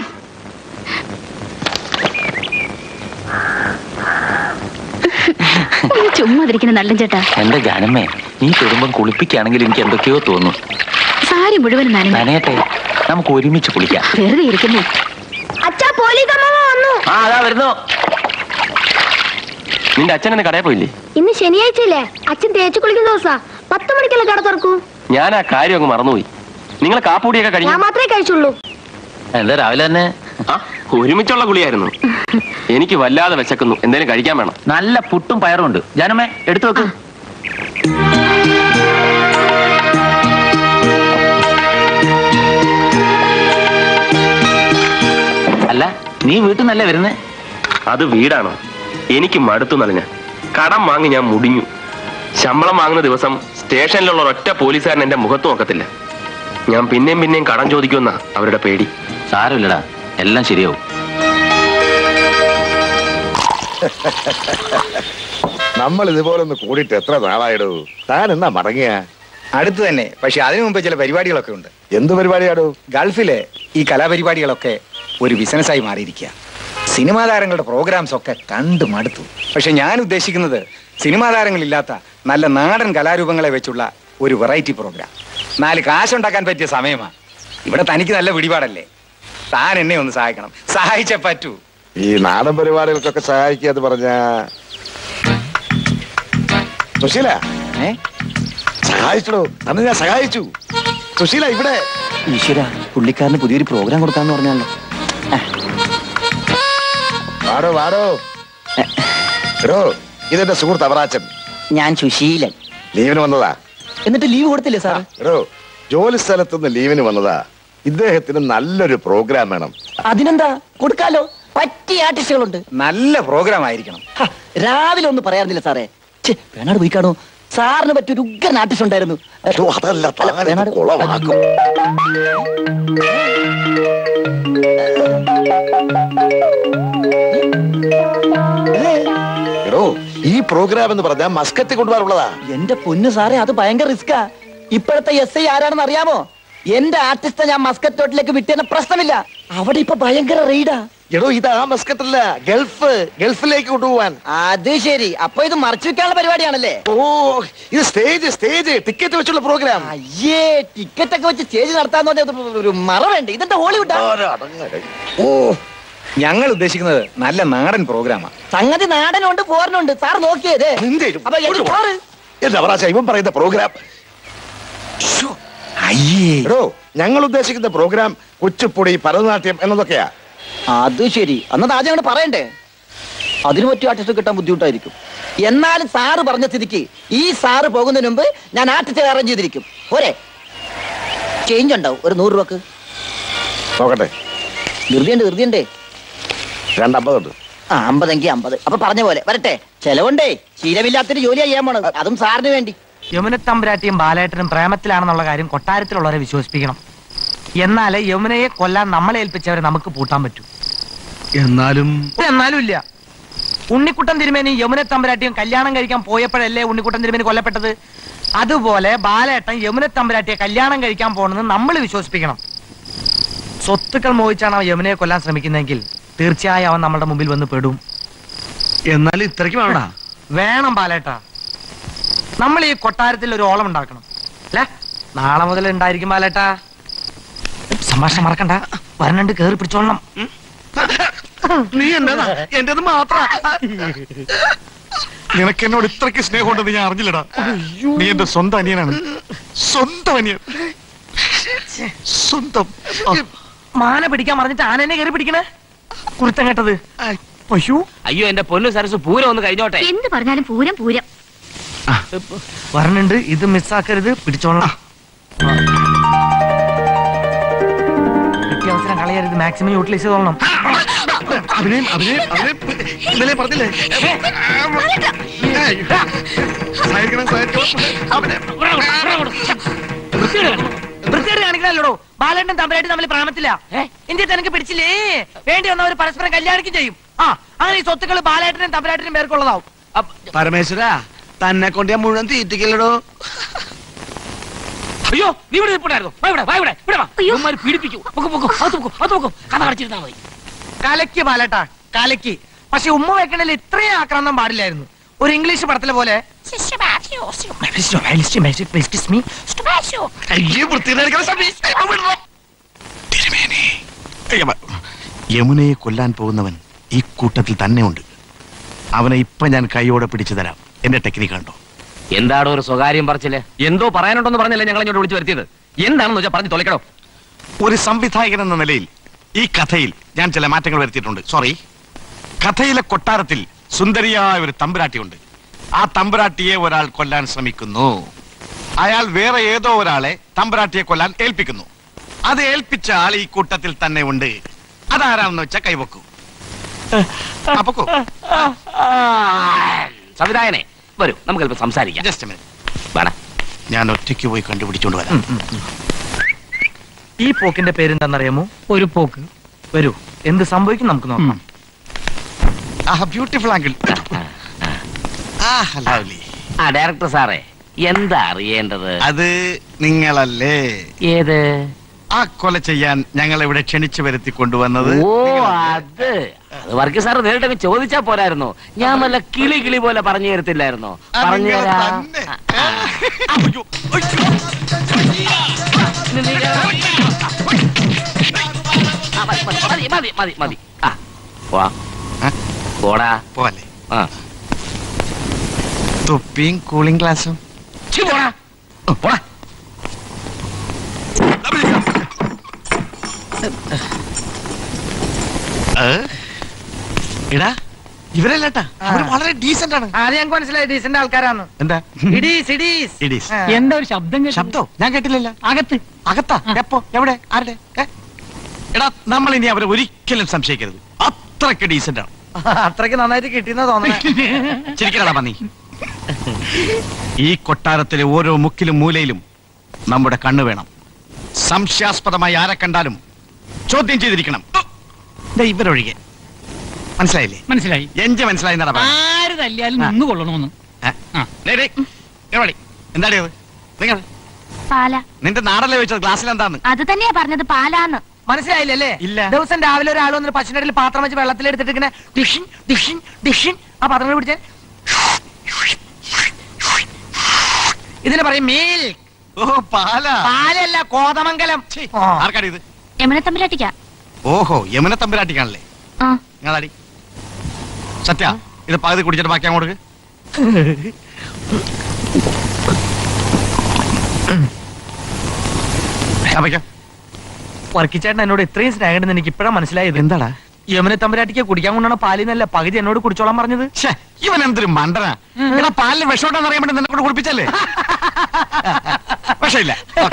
നീ ചുമ്മാതിരിക്കുന്ന നല്ല ചേട്ടാ എന്റെ ജാനമ്മേ നീ തൊടുമ്പം കുളിപ്പിക്കുകയാണെങ്കിൽ എനിക്ക് എന്തൊക്കെയോ തോന്നും സാരി മുഴുവൻ നനഞ്ഞു നനയട്ടെ നമുക്ക് ഒരുമിച്ച് കുളിക്കാം വെറുതെ ഇരിക്കുന്നു അച്ഛാ പോലീസ് അമ്മ വന്നു ആ അതാ വരുന്നു നിന്റെ അച്ഛൻ എന്നെ കടയിൽ പോയില്ലേ ഇന്ന് ശനിയാഴ്ചയല്ലേ അച്ഛൻ തേച്ചു കുളിക്കുന്ന ദിവസാ പത്ത് മണിക്കല്ലേ കട തുറക്കൂ ഞാൻ ആ കാര്യം അങ്ങ് മറന്നുപോയി നിങ്ങൾ കാപ്പൂടിയൊക്കെ കഴിഞ്ഞു ഞാൻ മാത്രമേ കഴിച്ചുള്ളൂ എന്താ രാവിലെ തന്നെ ആ ഒരുമിച്ചുള്ള കുളിയായിരുന്നു എനിക്ക് വല്ലാതെ വിശക്കുന്നു എന്തേലും കഴിക്കാൻ വേണം നല്ല പുട്ടും പയറും ഉണ്ട് ജാനമ്മേ എടുത്തു വെക്ക് അല്ല നീ വീട്ടിൽ നിന്നല്ലേ വരുന്നേ അത് വീടാണോ എനിക്ക് മടുത്തു നനഞ്ഞ കടം വാങ്ങി ഞാൻ മുടിഞ്ഞു ശമ്പളം വാങ്ങുന്ന ദിവസം സ്റ്റേഷനിലുള്ള ഒരൊറ്റ പോലീസുകാരൻ എന്റെ മുഖത്ത് നോക്കത്തില്ല ഞാൻ പിന്നെയും പിന്നെയും കടം ചോദിക്കുമെന്നാ അവരുടെ പേടി സാരമില്ലടാ എല്ലാം ശരിയാവും നമ്മൾ ഇതുപോലെ ഒന്ന് കൂടിയിട്ട് എത്ര നാളായിടൂ താൻ എന്നാ മടങ്ങിയ അടുത്ത് തന്നെ പക്ഷെ അതിനു മുമ്പ് ചില പരിപാടികളൊക്കെ ഉണ്ട് എന്ത് പരിപാടിയാടോ ഗൾഫിലെ ഈ കലാപരിപാടികളൊക്കെ ഒരു ബിസിനസ്സായി മാറിയിരിക്കുക സിനിമാ താരങ്ങളുടെ പ്രോഗ്രാംസ് ഒക്കെ കണ്ടു മടുത്തു പക്ഷെ ഞാൻ ഉദ്ദേശിക്കുന്നത് സിനിമാ താരങ്ങളില്ലാത്ത നല്ല നാടൻ കലാരൂപങ്ങളെ വെച്ചുള്ള ഒരു വെറൈറ്റി പ്രോഗ്രാം നാല് കാശുണ്ടാക്കാൻ പറ്റിയ സമയമാണ് ഇവിടെ തനിക്ക് നല്ല പിടിപാടല്ലേ താൻ എന്നെ ഒന്ന് സഹായിക്കണം സഹായിച്ചേ പറ്റൂ ഈ നാടൻ പരിപാടികൾക്കൊക്കെ സഹായിക്കുക എന്ന് പറഞ്ഞ സുശീല ഏ സഹായിച്ചോ അന്ന് ഞാൻ സഹായിച്ചു സുശീല ഇവിടെ ഈശ്വര പുള്ളിക്കാരന് പുതിയൊരു പ്രോഗ്രാം കൊടുക്കാന്ന് പറഞ്ഞാലോ വാടോ വാടോ എടോ ഇതെന്റെ സുഹൃത്ത് അവറാച്ചൻ ഞാൻ സുശീലൻ ലീവിന് വന്നതാ എന്നിട്ട് ലീവ് കൊടുത്തില്ലേ സാർ എടോ ജോലി സ്ഥലത്തുനിന്ന് ലീവിന് വന്നതാ ഇദ്ദേഹത്തിന് നല്ലൊരു പ്രോഗ്രാം വേണം അതിനെന്താ കൊടുക്കാലോ പറ്റിയ ആർട്ടിസ്റ്റുകളുണ്ട് നല്ല പ്രോഗ്രാം ആയിരിക്കണം ഹ, രാവിലെ ഒന്നും പറയാറുന്നില്ല സാറേ ഛെ, വേണാട് പോയി കാണൂ സാറിന് പറ്റിയൊരു ഉഗ്രൻ ആർട്ടിസ്റ്റ് ഉണ്ടായിരുന്നു അതല്ല അല്ല, വേണാട് കുളമാക്കും എടോ ഈ പ്രോഗ്രാം എന്ന് പറഞ്ഞാൽ മസ്കറ്റ് കൊണ്ടുപോകാറുള്ളതാ എന്റെ പൊന്നു സാറേ അത് ഭയങ്കര റിസ്കാ ഇപ്പോഴത്തെ എസ് ഐ ആരാണെന്ന് അറിയാമോ എന്റെ ആർട്ടിസ്റ്റ് ഞാൻ മസ്കറ്റോട്ടിലേക്ക് വിട്ടേന്ന പ്രശ്നമില്ല അവിടെ ഇപ്പൊ ഭയങ്കര റെയ്ഡാ എടോ ഇത് ആ മസ്കറ്റല്ല ഗൾഫ് ഗൾഫിലേക്ക് കൊണ്ടുപോവാൻ അത് ശരി അപ്പൊ ഇത് മറച്ചു വെക്കാനുള്ള പരിപാടിയാണല്ലേ ഓ ഇത് സ്റ്റേജ് സ്റ്റേജ് ടിക്കറ്റ് വെച്ചുള്ള പ്രോഗ്രാം അയ്യേ ടിക്കറ്റ് ഒക്കെ വെച്ച് സ്റ്റേജ് നടത്താന്ന് പറഞ്ഞാൽ ഒരു മറ വേണ്ട ഇതെന്താ ഹോളിവുഡാ ഓ ഞങ്ങൾ ഉദ്ദേശിക്കുന്നത് നല്ല നാടൻ പ്രോഗ്രാമാണ് സംഗതി നാടനുണ്ട് പോരനുണ്ട് സാർ നോക്കിയതേ അപ്പൊ എനിക്ക് സാറ് എന്റെ അവറാശ ഇവൻ പറയുന്ന പ്രോഗ്രാം എടോ ഞങ്ങൾ ഉദ്ദേശിക്കുന്ന പ്രോഗ്രാം കുച്ചിപ്പുടി ഭരതനാട്യം എന്നതൊക്കെയാ അത് ശരി അന്നത് ആദ്യം അങ്ങോട്ട് പറയണ്ടേ അതിന് പറ്റിയ ആർട്ടിസ്റ്റ് കിട്ടാൻ ബുദ്ധിമുട്ടായിരിക്കും എന്നാലും സാറ് പറഞ്ഞ സ്ഥിതിക്ക് ഈ സാറ് പോകുന്നതിന് മുമ്പ് ഞാൻ ആർട്ടിസ്റ്റ് അറേഞ്ച് ചെയ്തിരിക്കും പോരെ ചേഞ്ച് ഉണ്ടാവും ഒരു നൂറ് രൂപക്ക് നോക്കട്ടെ ധൃതിയുണ്ട് ധൃതിയുണ്ടേ രണ്ടമ്പതുണ്ട് ആ അമ്പതെങ്കിൽ അമ്പത് അപ്പൊ പറഞ്ഞ പോലെ വരട്ടെ ചെലവുണ്ടേ ശീലമില്ലാത്തൊരു ജോലിയാ ചെയ്യാൻ പോണത് അതും സാറിന് വേണ്ടി യമുന തമ്പുരാട്ടിയും ബാലേട്ടനും പ്രേമത്തിലാണെന്നുള്ള കാര്യം കൊട്ടാരത്തിലുള്ളവരെ വിശ്വസിപ്പിക്കണം എന്നാലേ യമുനയെ കൊല്ലാൻ നമ്മളെ ഏൽപ്പിച്ചവരെ നമുക്ക് പൂട്ടാൻ പറ്റൂ എന്നാലും എന്നാലും ഇല്ല ഉണ്ണിക്കുട്ടൻ തിരുമേനി യമുന തമ്പുരാട്ടിയും കല്യാണം കഴിക്കാൻ പോയപ്പോഴല്ലേ ഉണ്ണിക്കുട്ടൻ തിരുമേനി കൊല്ലപ്പെട്ടത് അതുപോലെ ബാലേട്ടൻ യമുന തമ്പുരാട്ടിയെ കല്യാണം കഴിക്കാൻ പോണെന്ന് നമ്മൾ വിശ്വസിപ്പിക്കണം സ്വത്തുക്കൾ മോഹിച്ചാണ് അവൻ യമുനയെ കൊല്ലാൻ ശ്രമിക്കുന്നതെങ്കിൽ തീർച്ചയായും അവൻ നമ്മളുടെ മുമ്പിൽ വന്ന് പെടും എന്നാലും ഇത്രയ്ക്ക് വേണ്ട വേണം ബാലേട്ട നമ്മൾ ഈ കൊട്ടാരത്തിൽ ഒരു ഓളം ഉണ്ടാക്കണം അല്ലേ നാളെ മുതൽ ഉണ്ടായിരിക്കും ബാലേട്ട സംഭാഷണം മറക്കണ്ട വരണണ്ട് കേറി പിടിച്ചോളണം നീ എന്റേതാ എന്റേത് മാത്ര നിനക്ക് എന്നോട് ഇത്രയ്ക്ക് സ്നേഹമുണ്ടെന്ന് ഞാൻ അറിഞ്ഞില്ലടാ നീ എന്റെ സ്വന്തം അനിയനാണ് സ്വന്തം അനിയൻ സ്വന്തം മാന പിടിക്കാൻ പറഞ്ഞിട്ട് ആനനെ കയറി പിടിക്കണേ കുരുത്തം കേട്ടത് അയ്യോ അയ്യോ എന്റെ പൊന്നു സരസ് പൂരം ഒന്ന് കഴിഞ്ഞോട്ടെ എന്ത് പറഞ്ഞാലും പൂരം പൂരം വരണുണ്ട് ഇത് മിസ്സാക്കരുത് പിടിച്ചോളണം കിട്ടിയ അവസരം കളയരുത് മാക്സിമം യൂട്ടിലൈസ് ചെയ്തോളണം അഭിനയം അഭിനയം അഭിനയം ഇന്നലെ പറഞ്ഞില്ലേ സഹായിക്കണം സഹായിക്കണം വൃത്തിയോട് കാണിക്കണല്ലോ ബാലേട്ടൻ തമ്പരായിട്ട് തമ്മിൽ പ്രാമത്തില്ല ഇന്ത്യയിൽ തനിക്ക് പിടിച്ചില്ലേ വേണ്ടി വന്നവർ പരസ്പരം കല്യാണിക്കും ചെയ്യും ആ അങ്ങനെ ഈ സ്വത്തുക്കൾ ബാലേട്ടനും തമ്പരാട്ടിനും പേർക്കുള്ളതാവും പരമേശ്വര തന്നെ കൊണ്ട് ഞാൻ മുഴുവൻ തീറ്റിക്കല്ലടോ അയ്യോ നീ ഇവിടെ നിൽപ്പുണ്ടായിരുന്നു വാ ഇവിടെ വാ ഇവിടെ ഇവിടെ വാ ഇവന്മാര് പീഡിപ്പിക്കൂ പൊക്കോ പൊക്കോ അത് പൊക്കോ അത് പൊക്കോ കഥ അടച്ചിരുന്നാ മതി കലക്കി ബാലേട്ടാ കലക്കി പക്ഷെ ഉമ്മ വെക്കണതിൽ ഇത്രയും ആക്രാന്തം പാടില്ലായിരുന്നു ഒരു ഇംഗ്ലീഷ് പടത്തിലെ പോലെ അയ്യേ വൃത്തിയിലെടുക്കണ സമയം തിരുമേനി യമുനയെ കൊല്ലാൻ പോകുന്നവൻ ഈ കൂട്ടത്തിൽ തന്നെ ഉണ്ട് അവനെ ഇപ്പൊ ഞാൻ കൈയോടെ പിടിച്ചു തരാം എന്റെ ടെക്നിക്ക് കണ്ടോ എന്താണ് ഒരു സ്വകാര്യം പറച്ചില് എന്തോ പറയാനുണ്ടെന്ന് പറഞ്ഞല്ലേ ഞങ്ങൾ ഇങ്ങോട്ട് വിളിച്ചു വരുത്തിയത് എന്താണെന്ന് വെച്ചാൽ പറഞ്ഞു തൊലക്കണോ ഒരു സംവിധായകൻ എന്ന നിലയിൽ ഈ കഥയിൽ ഞാൻ ചില മാറ്റങ്ങൾ വരുത്തിയിട്ടുണ്ട് സോറി കഥയിലെ കൊട്ടാരത്തിൽ സുന്ദരിയായ ഒരു തമ്പുരാട്ടിയുണ്ട് ആ തമ്പുരാട്ടിയെ ഒരാൾ കൊല്ലാൻ ശ്രമിക്കുന്നു അയാൾ വേറെ ഏതോ ഒരാളെ തമ്പുരാട്ടിയെ കൊല്ലാൻ ഏൽപ്പിക്കുന്നു അത് ഏൽപ്പിച്ച ആൾ ഈ കൂട്ടത്തിൽ തന്നെ ഉണ്ട് അതാരാണെന്ന് വെച്ചാ കൈവക്കൂ ആ, പൊക്കോ. സംവിധായകനെ വരൂ നമുക്ക് അല്പം സംസാരിക്കാം Just a minute. ഞാൻ ഒറ്റയ്ക്ക് പോയി കണ്ടുപിടിച്ചോണ്ട് വരാം ഈ പോക്കിന്റെ പേരെന്താണെന്നറിയാമോ ഒരു പോക്ക് വരൂ എന്ത് സംഭവിക്കും നമുക്ക് നോക്കാം ആ ബ്യൂട്ടിഫുൾ ആംഗിൾ ആ ലവ്ലി ആ ഡയറക്ടർ സാറേ എന്താ അറിയേണ്ടത് അത് നിങ്ങളല്ലേ ഏത് ആ കൊല ചെയ്യാൻ ഞങ്ങൾ ഇവിടെ ക്ഷണിച്ചു വരുത്തി കൊണ്ടുവന്നത് ഓ അത് അത് വർക്കി സാറ് നേരിട്ട് അങ്ങ് ചോദിച്ചാ പോരായിരുന്നോ ഞാൻ വല്ല കിളി കിളി പോലെ പറഞ്ഞു തരത്തില്ലായിരുന്നോ ആ, പറഞ്ഞു നിങ്ങൾ തരാം തന്നെ. ആ, മതി, മതി, മതി, മതി മതി മതി ആ പോവാ പോടാ പോലെ ആ തൊപ്പിയും കൂളിംഗ് ഗ്ലാസും ഛി, പോടാ ഉം, പോടാ എടാ ഇവരല്ലേട്ടാ അവര് വളരെ ഡീസന്റ് ആണ് അത് ഞങ്ങൾക്ക് മനസ്സിലായി ഡീസന്റ് ആൾക്കാരാണ് എന്താ ഇടീസ് ഇടീസ് ഇടീസ്. എന്താ ഒരു ശബ്ദം ശബ്ദോ ഞാൻ കേട്ടില്ലല്ലോ അകത്ത് അകത്താ എപ്പോ എവിടെ ആരുടെ ഏ? എടാ നമ്മൾ ഇനി അവരെ ഒരിക്കലും സംശയിക്കരുത് അത്രയ്ക്ക് ഡീസന്റ് ആണ് അത്രയ്ക്ക് നന്നായിട്ട് കിട്ടിയെന്നാ തോന്നണേ ശരിക്കടാ പന്നി ഈ കൊട്ടാരത്തിലെ ഓരോ മുക്കിലും മൂലയിലും നമ്മുടെ കണ്ണ് വേണം സംശയാസ്പദമായി ആരെ കണ്ടാലും ചോദ്യം ചെയ്തിരിക്കണം ദേ ഇവരൊഴികെ മനസ്സിലായില്ലേ മനസ്സിലായി എഞ്ച് മനസ്സിലായി എന്നടാ പറഞ്ഞത്. ആര് തല്ലിയാലും നിന്ന് കൊള്ളണമെന്ന് ആ. ഡേയ്, ഡേയ്, ഇങ്ങോട്ട് വാടി. എന്താടി അത് നിങ്ങൾ പാല നിന്റെ നാടല്ലേ ചോദിച്ചത് ഗ്ലാസ്സിൽ എന്താന്ന് അത് തന്നെയാ പറഞ്ഞത് പാലാന്ന് മനസ്സിലായില്ലല്ലേ ഇല്ല ദിവസം രാവിലെ ഒരാൾ വന്നിട്ട് പശുവിന്റെ ഇടയിൽ പാത്രം വെച്ച് വെള്ളത്തിലെടുത്തിട്ട് ഇങ്ങനെ ഡിഷിൻ ഡിഷിൻ ഡിഷിൻ ആ പാത്രങ്ങൾ പിടിച്ചാൽ ഇതിന് പറയും മീൽ ഓ പാല പാലല്ല കോതമംഗലം ആ. ആർക്കാടി ഇത് യമുന തമ്മിലാട്ടിക്ക ഓഹോ യമുന തമ്പുരാട്ടിക്കാണല്ലേ ആ നിങ്ങളാടി സത്യ ഇത് പകുതി കുടിച്ചിട്ട് ബാക്കി അങ്ങോട്ട് വർക്കിച്ചേട്ടൻ എന്നോട് ഇത്രയും സ്നേഹമുണ്ടെന്ന് എനിക്ക് ഇപ്പഴാ മനസ്സിലായത് എന്താടാ യമുന തമ്പുരാട്ടിക്ക് കുടിക്കാൻ കൊണ്ടാണ് പാലിന്നല്ല പകുതി എന്നോട് കുടിച്ചോളാൻ പറഞ്ഞത് ഇവൻ എന്തൊരു മണ്ടനാ എടാ പാലിന് വിഷമുണ്ടെന്ന് അറിയാൻ വേണ്ടി നിന്നെ കൊണ്ട് കുടിപ്പിച്ചല്ലേ വിഷമില്ല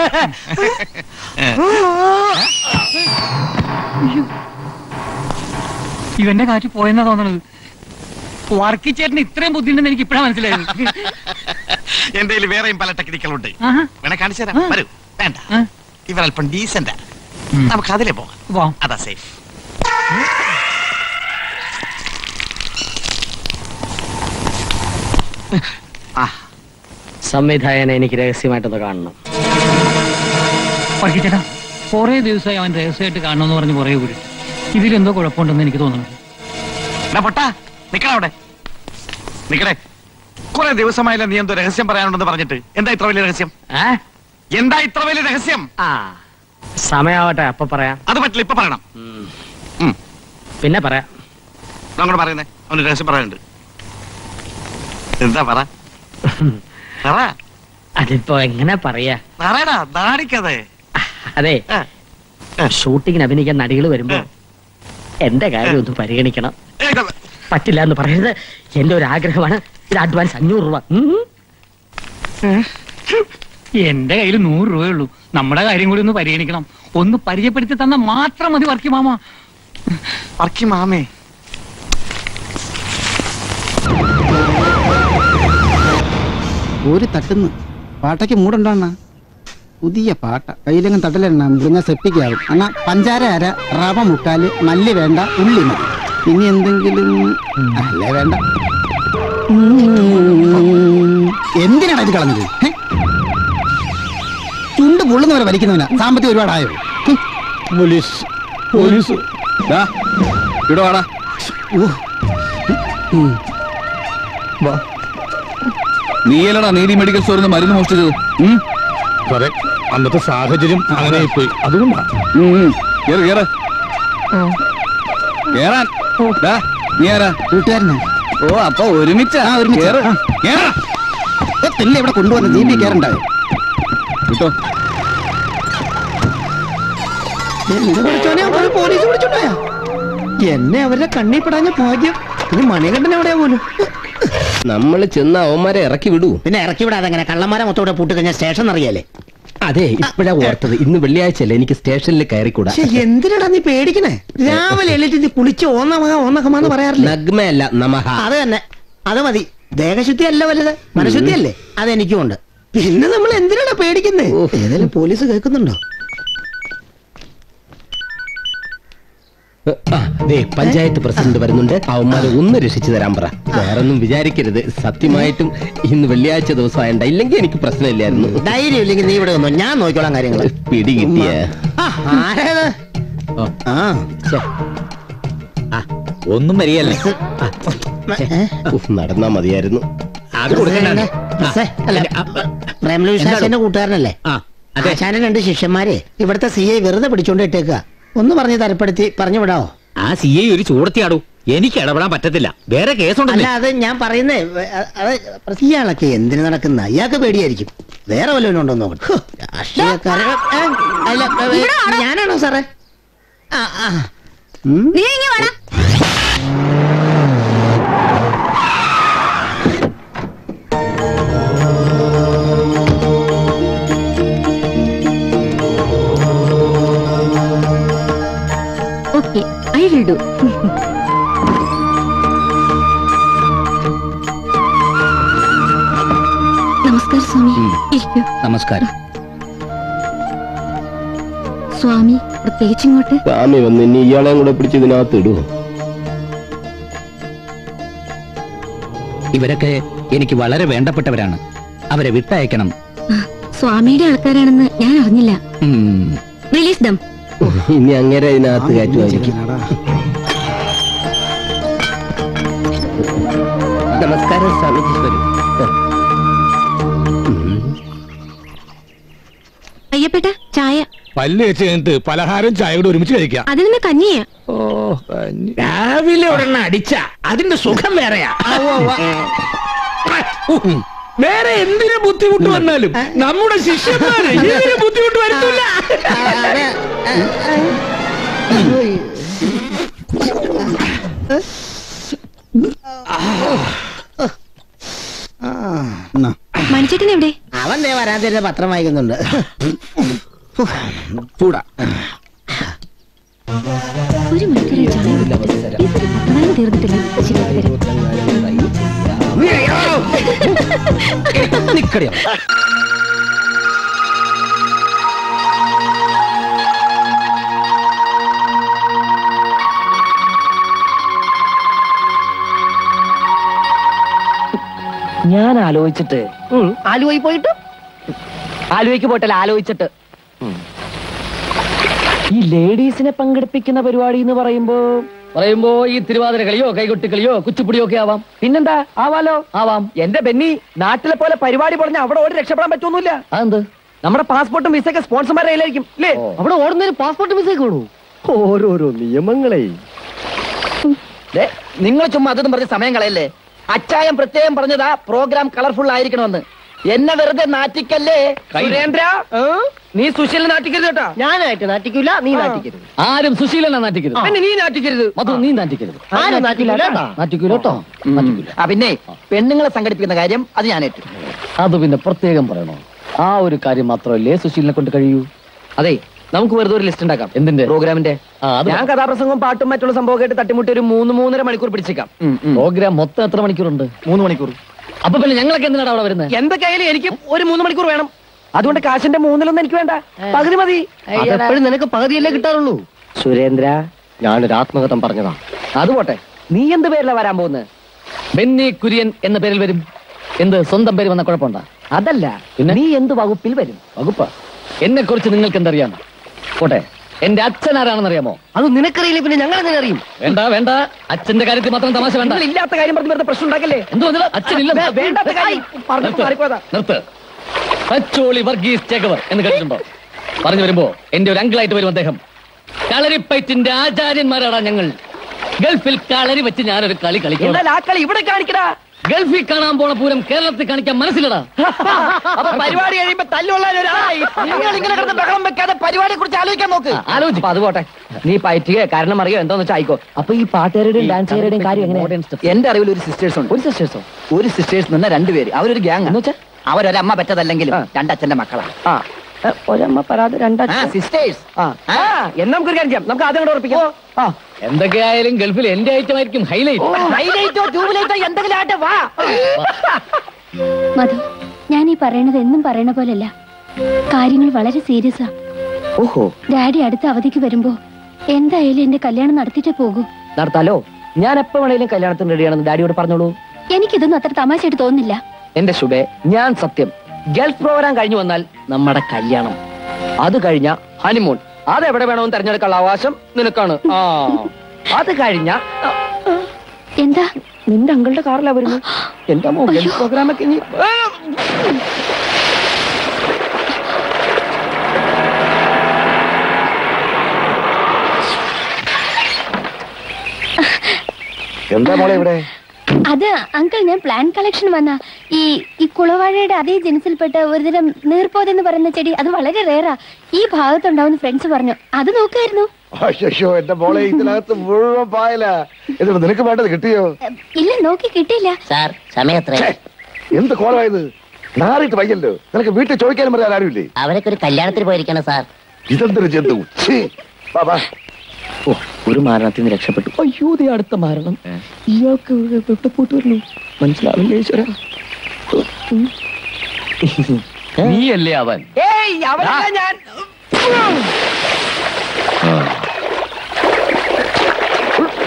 ഇവന്റെ കാറ്റ് പോയെന്നാ തോന്നണത് വർക്കിച്ചേട്ടന് ഇത്രയും ബുദ്ധിയുണ്ടെന്ന് എനിക്ക് ഇപ്പഴാ മനസ്സിലായത് എന്റെ കയ്യിൽ വേറെയും പല ടെക്നിക്കലുണ്ട് ആഹാ. വേണേ കാണിച്ചു തരാം വരൂ വേണ്ട ഇവർ അല്പം ഡീസന്റ് നമുക്ക് അതിലേ പോകാം അതാ സേഫ് സംവിധായകനെ എനിക്ക് രഹസ്യമായിട്ടൊന്ന് കാണണം വർക്കിച്ചേട്ടാ കുറേ ദിവസമായി അവൻ രഹസ്യമായിട്ട് കാണണമെന്ന് പറഞ്ഞ് കുറേ കൂടി ഇതിലെന്തോ കുഴപ്പമുണ്ടെന്ന് എനിക്ക് തോന്നുന്നു എടാ പൊട്ടാ നിക്കണ അവിടെ നിക്കണേ കുറെ ദിവസമായില്ല നീ എന്തോ രഹസ്യം പറയാനുണ്ടെന്ന് പറഞ്ഞിട്ട് എന്താ ഇത്ര വലിയ രഹസ്യം എന്താ ഇത്ര വലിയ രഹസ്യം ആ സമയാവട്ടെ അപ്പൊ പറയാം അത് പറ്റില്ല ഇപ്പൊ പറയണം പിന്നെ പറയാം അങ്ങോട്ട് പറയുന്നേ അവന് രഹസ്യം പറയാനുണ്ട് എന്താ പറ പറ അതിപ്പോ എങ്ങനെ പറയാ പറയടാ നാടിക്കതേ അതെ ഷൂട്ടിങ്ങിന് അഭിനയിക്കാൻ നടികൾ വരുമ്പോ എന്റെ കാര്യം ഒന്ന് പരിഗണിക്കണം പറ്റില്ല എന്ന് പറയരുത് എന്റെ ഒരു ആഗ്രഹമാണ് ഇത് അഡ്വാൻസ് അഞ്ഞൂറ് രൂപ ഉം. എന്റെ കയ്യിൽ നൂറ് രൂപയുള്ളൂ നമ്മുടെ കാര്യം കൂടി ഒന്ന് പരിഗണിക്കണം ഒന്ന് പരിചയപ്പെടുത്തി തന്ന മാത്രം മതി വർക്കി മാമ വർക്കി മാമേ ഒരു തട്ടുന്നു പാട്ടയ്ക്ക് മൂടുണ്ടോ അണ്ണാ പുതിയ പാട്ട കയ്യിലെങ്ങും തട്ടലെണ്ണ മുറിഞ്ഞ സെപ്റ്റിക്കാവും അണ്ണാ പഞ്ചാര അര റവ മുക്കാല് മല്ലി വേണ്ട ഉള്ളി മതി ഇനി എന്തെങ്കിലും അല്ലേ വേണ്ട ഉം. എന്തിനാണ് ഇത് കളഞ്ഞത് ഹെ? ചുണ്ട് പൊള്ളുന്നവരെ വലിക്കുന്നവനാ സാമ്പത്തികം ഒരുപാടായോ ഹും. പോലീസ് പോലീസ് ദാ, ഇവിടെ വാടാ ഉം. വാ നീയല്ലടാ നീതി മെഡിക്കൽ സ്റ്റോറിൽ നിന്ന് മരുന്ന് മോഷ്ടിച്ചത് ഉം? സാറേ അന്നത്തെ സാഹചര്യം അങ്ങനെ പോയി അതുകൊണ്ടാ ഉം, ഉം. കേറ് കേറ് കേറാൻ ദാ, നീ ആരാ കൂട്ടുകാരനാ ഓ അപ്പൊ ഒരുമിച്ച് ആ ഒരുമിച്ച് തില്ല ഇവിടെ കൊണ്ടുവന്ന് ജീപ്പി കയറണ്ടായോ കിട്ടോ പോലീസ് പിടിച്ചോണ്ടാ എന്നെ അവരുടെ കണ്ണി പെടാഞ്ഞ ഭാഗ്യം ഇനി മണികണ്ഠൻ എവിടെയാ പോലും നമ്മൾ ചെന്ന് അവന്മാരെ ഇറക്കി വിടൂ പിന്നെ ഇറക്കി വിടാതെ അങ്ങനെ കള്ളന്മാരെ മൊത്തം ഇവിടെ പൂട്ടി കഴിഞ്ഞാൽ സ്റ്റേഷൻ അറിയാലേ അതെ ഇപ്പഴാ ഓർത്തത് ഇന്ന് വെള്ളിയാഴ്ചയല്ലേ എനിക്ക് സ്റ്റേഷനിൽ കയറിക്കൂടാ പക്ഷെ എന്തിനാടാ നീ പേടിക്കണേ രാവിലെ എഴുന്നേറ്റ് നീ കുളിച്ച് ഓന്നമക ഓന്നകമാന്ന് പറയാറില്ല നഗ്മയല്ല നമഹ അത് തന്നെ അത് മതി ദേഹശുദ്ധി അല്ല വലുത് മനഃശുദ്ധി അല്ലേ അതെനിക്കും ഉണ്ട് പിന്നെ നമ്മൾ എന്തിനാടാ പേടിക്കുന്നേ ഏതായാലും പോലീസ് കേൾക്കുന്നുണ്ടോ ആ, ദേ പഞ്ചായത്ത് പ്രസിഡന്റ് വരുന്നുണ്ട് അവന്മാരെ ഒന്ന് രക്ഷിച്ചു തരാൻ പറ വേറൊന്നും വിചാരിക്കരുത് സത്യമായിട്ടും ഇന്ന് വെള്ളിയാഴ്ച ദിവസം ആയണ്ട ഇല്ലെങ്കിൽ എനിക്ക് പ്രശ്നമില്ലായിരുന്നു ധൈര്യം ഇല്ലെങ്കിൽ നീ ഇവിടെ വന്നോ ഞാൻ നോക്കിക്കോളാം കാര്യങ്ങൾ പിടി കിട്ടിയ ആരേത് ആ ഒന്നും വരികയല്ലേ നടന്നാ മതിയായിരുന്നു അത് കൊടുക്കണ്ടേ? മിസ്സേ, അല്ല, പ്രേമലു ശാശന്റെ കൂട്ടുകാരനല്ലേ ആശാന്റെ രണ്ട് ശിഷ്യന്മാരെ ഇവിടുത്തെ സി ഐ വെറുതെ പിടിച്ചോണ്ട് ഇട്ടേക്കുക ഒന്ന് പറഞ്ഞ് തരപ്പെടുത്തി പറഞ്ഞു വിടാവോ ആ സി ഐ ഒരു ചൂടത്തിയാടൂ എനിക്ക് ഇടപെടാൻ പറ്റത്തില്ല വേറെ അല്ല കേസുണ്ടല്ലേ അത് ഞാൻ പറയുന്നേ വേ- അത് ഇയാളൊക്കെ എന്തിനു നടക്കുന്ന ഇയാൾക്ക് പേടിയായിരിക്കും വേറെ വല്ലവനും ഉണ്ടോ എന്ന് നോക്കട്ടെ ഹോ, രാഷ്ട്രീയക്കാരെ ഏ, അല്ല, ഏ, ഞാനാണോ സാറേ ആ ആ നീ ഇങ്ങ് വേണം ഓക്കെ ഐ വിൽ ഡു നമസ്കാരം സ്വാമി ഇരിക്കൂ നമസ്കാരം സ്വാമി പ്രത്യേകിച്ച് ഇങ്ങോട്ട് സ്വാമി വന്ന് ഇനി ഇയാളെയും കൂടെ പിടിച്ച് ഇതിനകത്ത് ഇടൂ ഇവരൊക്കെ എനിക്ക് വളരെ വേണ്ടപ്പെട്ടവരാണ് അവരെ വിട്ടയക്കണം സ്വാമിയുടെ ആൾക്കാരാണെന്ന് ഞാൻ അറിഞ്ഞില്ല ഉം. റിലീസ് ദം ഇനി അങ്ങനെ ഇതിനകത്ത് കയറ്റുമായിരിക്കും നമസ്കാരം സ്വാമിജി വരൂ അയ്യപ്പേട്ട ചായ പല്ല് വെച്ച് കഴിഞ്ഞിട്ട് പലഹാരം ചായ കൂടെ ഒരുമിച്ച് കഴിക്കാം അത് നിന്ന് കഞ്ഞിയാ ഓ രാവിലെ ഒരെണ്ണം അടിച്ച അതിന്റെ സുഖം വേറെയാ വേറെ എന്തിനു ബുദ്ധിമുട്ട് വന്നാലും നമ്മുടെ ശിഷ്യന്മാര് ഇതിന് ബുദ്ധിമുട്ട് വരുത്തില്ല മണിച്ചേട്ടൻ എവിടെ അവൻ ദേ വരാൻ തരുന്ന പത്രം വായിക്കുന്നുണ്ട് ചൂടാ ഒരു മണിക്കൂർ ചായ കുടിച്ചിട്ട് ഇതൊരു പത്തനാല് തീർന്നിട്ടില്ല ശരിയാക്കി തരാം നിക്കടിയോ ഞാൻ ആലോചിച്ചിട്ട് ആലുവയിൽ പോയിട്ട് ആലുവയ്ക്ക് പോയിട്ടല്ല ആലോചിച്ചിട്ട് ഈ ലേഡീസിനെ പങ്കെടുപ്പിക്കുന്ന പരിപാടി എന്ന് പറയുമ്പോ പറയുമ്പോ ഈ തിരുവാതിര കളിയോ കൈകൊട്ടി കളിയോ കുച്ചിപ്പുടിയോ ഒക്കെ ആവാം പിന്നെന്താ ആവാലോ ആവാം എന്റെ ബെന്നി നാട്ടിലെ പോലെ പരിപാടി പറഞ്ഞ അവിടെ ഓടി രക്ഷപ്പെടാൻ പറ്റൊന്നുമില്ല അതെന്ത് നമ്മുടെ പാസ്പോർട്ടും വിസയൊക്കെ സ്പോൺസർമാരുടെ കയ്യിലായിരിക്കും അല്ലേ അവിടെ ഓടുന്നതിന് പാസ്പോർട്ട് വിസ വേണു ഓരോരോ നിയമങ്ങളെ നിങ്ങൾ ചുമ്മാ അതൊന്നും പറഞ്ഞ് സമയം കളയല്ലേ അച്ചായം പ്രത്യേകം പറഞ്ഞതാ പ്രോഗ്രാം കളർഫുൾ ആയിരിക്കണമെന്ന് എന്നെ വെറുതെ നാറ്റിക്കല്ലേ സുരേന്ദ്ര നീ സുശീലൻ നാട്ടിക്കരുത് കേട്ടോ ഞാനായിട്ട് നാട്ടിക്കൂല നീ നാട്ടിക്കരുത് ആരും സുശീലനെ നാട്ടിക്കരുത് പിന്നെ നീ നാട്ടിക്കരുത് മധു നീ നാട്ടിക്കരുത് ആരും നാട്ടിക്കൂല കേട്ടോ. നാട്ടിക്കൂല കേട്ടോ ആ പിന്നെ പെണ്ണുങ്ങളെ സംഘടിപ്പിക്കുന്ന കാര്യം അത് ഞാൻ ഏറ്റു അത് പിന്നെ പ്രത്യേകം പറയണോ ആ ഒരു കാര്യം മാത്രമല്ലേ സുശീലിനെ കൊണ്ട് കഴിയൂ അതെ നമുക്ക് വെറുതെ ഒരു ലിസ്റ്റ് ഉണ്ടാക്കാം എന്തിന്റെ പ്രോഗ്രാമിന്റെ ആ, അത് ഞാൻ കഥാപ്രസംഗവും പാട്ടും മറ്റുള്ള സംഭവമൊക്കെ ആയിട്ട് തട്ടിമുട്ടി ഒരു മൂന്ന് മൂന്നര മണിക്കൂർ പിടിച്ചേക്കാം പ്രോഗ്രാം മൊത്തം എത്ര മണിക്കൂറുണ്ട് മൂന്ന് മണിക്കൂർ അപ്പൊ പിന്നെ ഞങ്ങളൊക്കെ എന്തിനാണ് അവിടെ വരുന്നത് എന്തൊക്കെയായാലും എനിക്ക് ഒരു മൂന്ന് മണിക്കൂർ വേണം അതുകൊണ്ട് കാശിന്റെ മൂന്നിലൊന്നും എനിക്ക് വേണ്ട പകുതി മതി അതെപ്പോഴും നിനക്ക് പകുതിയല്ലേ കിട്ടാറുള്ളൂ സുരേന്ദ്ര ഞാനൊരു ആത്മകഥം പറഞ്ഞതാ അത് പോട്ടെ നീ എന്ത് പേരിലാ വരാൻ പോകുന്നത് ബെന്നി കുര്യൻ എന്ന പേരിൽ വരും എന്ത് സ്വന്തം പേര് വന്ന കുഴപ്പമുണ്ടോ അതല്ല നീ എന്ത് വകുപ്പിൽ വരും വകുപ്പ് എന്നെ കുറിച്ച് നിങ്ങൾക്ക് എന്തറിയാം പോട്ടെ എന്റെ അച്ഛൻ ആരാണെന്ന് അറിയാമോ അത് നിനക്കറിയില്ല പിന്നെ ഞങ്ങൾ എങ്ങനെ അറിയും വേണ്ട വേണ്ട അച്ഛന്റെ കാര്യത്തിൽ മാത്രം തമാശ വേണ്ട നിങ്ങൾ ഇല്ലാത്ത കാര്യം പറഞ്ഞ് വെറുതെ പ്രശ്നം ഉണ്ടാക്കല്ലേ എന്തോ അച്ഛനില്ല വേ- വേണ്ടാത്ത കാര്യം പറഞ്ഞിട്ട് മാറിപ്പോയതാ നിർത്ത് പച്ചോളി വർഗീസ് ചേകവർ എന്ന് കേട്ടിട്ടുണ്ടോ പറഞ്ഞു വരുമ്പോ എന്റെ ഒരു അങ്കിളായിട്ട് വരും അദ്ദേഹം കളരിപ്പയറ്റിന്റെ ആചാര്യന്മാരാടാ ഞങ്ങൾ ഗൾഫിൽ കളരി വെച്ച് ഞാനൊരു കളി കളിക്കണം എന്നാൽ ആ കളി ഇവിടെ കാണിക്കടാ ഗൾഫിൽ കാണാൻ പോണ പൂരം കേരളത്തിൽ കാണിക്കാൻ മനസ്സിലടാ അപ്പൊ പരിപാടി കഴിയുമ്പോ തല്ലുകൊള്ളാൻ ഒരാളായി നിങ്ങൾ ഇങ്ങനെ കിടന്ന് ബഹളം വെക്കാതെ പരിപാടിയെ കുറിച്ച് ആലോചിക്കാൻ നോക്ക് ആലോചിച്ചു അത് പോട്ടെ നീ പറ്റുക കാരണം അറിയോ എന്താന്ന് വെച്ചാൽ ആയിക്കോ അപ്പൊ ഈ പാട്ടുകാരുടെയും ഡാൻസുകാരുടെയും കാര്യം എങ്ങനെ എന്റെ അറിവിൽ ഒരു സിസ്റ്റേഴ്സ് ഉണ്ട് ഒരു സിസ്റ്റേഴ്സോ ഒരു സിസ്റ്റേഴ്സ് നിന്ന രണ്ടുപേര് അവരൊരു ഗ്യാങ് എന്ന് വെച്ചാൽ അവരൊരമ്മ പറ്റതല്ലെങ്കിലും രണ്ടച്ഛന്റെ മക്കളാണ് ആ ഏ, ഒരമ്മ പരാതി രണ്ടച്ഛൻ സിസ്റ്റേഴ്സ് ആ ആ, എന്നാ നമുക്കൊരു കാര്യം ചെയ്യാം നമുക്ക് ആദ്യം കൂടെ ഉറപ്പിക്കാം ആ എന്തൊക്കെയായാലും ഗൾഫിൽ എന്റെ ഐറ്റം ആയിരിക്കും ഹൈലൈറ്റ് ഹൈലൈറ്റോ ട്യൂബ്ലൈറ്റോ എന്തെങ്കിലും ആട്ടെ വാ മധു ഞാൻ ഈ പറയണത് എന്നും പറയണ പോലല്ല കാര്യങ്ങൾ വളരെ സീരിയസാ ഓഹോ ഡാഡി അടുത്ത അവധിക്ക് വരുമ്പോ എന്തായാലും എന്റെ കല്യാണം നടത്തിയിട്ടേ പോകൂ നടത്താലോ ഞാൻ എപ്പോ വേണേലും കല്യാണത്തിന് റെഡിയാണെന്ന് ഡാഡിയോട് പറഞ്ഞോളൂ എനിക്കിതൊന്നും അത്ര തമാശയായിട്ട് തോന്നുന്നില്ല എന്റെ ശുഭേ ഞാൻ സത്യം ഗൾഫ് പ്രോഗ്രാം കഴിഞ്ഞു വന്നാൽ നമ്മുടെ കല്യാണം അത് കഴിഞ്ഞ ഹണിമൂൺ അത് എവിടെ വേണമെന്ന് തെരഞ്ഞെടുക്കാനുള്ള അവകാശം നിനക്കാണ് ആ അത് കഴിഞ്ഞ എന്താ നിന്റെ അങ്കിളുടെ കാറിലാ വരുന്നു എന്റെ അമ്മോ ഗൾഫ് പ്രോഗ്രാം ഒക്കെ ഇനി ആ! എന്താ മോളെ ഇവിടെ അത് അങ്കിൾ ഞാൻ പ്ലാൻ കളക്ഷൻ വന്ന ഈ ഈ കുളവാഴയുടെ അതേ ജനസിൽപ്പെട്ട ഒരുതരം നീർപ്പോതെന്ന് പറയുന്ന ചെടി അത് വളരെ റേറാ ഈ ഭാഗത്തുണ്ടാവുന്ന ഫ്രണ്ട്സ് പറഞ്ഞു അത് നോക്കായിരുന്നു അയ്യോ എന്റെ മോളെ ഇതിനകത്ത് മുഴുവൻ പായല എന്നിട്ട് നിനക്ക് വേണ്ടത് കിട്ടിയോ ഇല്ല നോക്കി കിട്ടിയില്ല സാർ സമയം എത്ര ഛേ, എന്ത് കോളമായത് നാറിയിട്ട് വയ്യല്ലോ നിനക്ക് വീട്ടിൽ ചോദിക്കാനും പറയാൻ ആരുമില്ലേ അവരൊക്കെ ഒരു കല്യാണത്തിന് പോയിരിക്കണം സാർ ഇതെന്തൊരു ജന്തു ഛീ, വാ, വാ. ഓ ഒരു മരണത്തിൽ നിന്ന് രക്ഷപ്പെട്ടു അയ്യോ ദേ അടുത്ത മരണം ഇയാൾക്ക് എവിടെ പോയിട്ട് വരുന്നു മനസ്സിലാവില്ല ഈശ്വര നീയല്ലേ അവൻ ഏയ് അവനല്ല ഞാൻ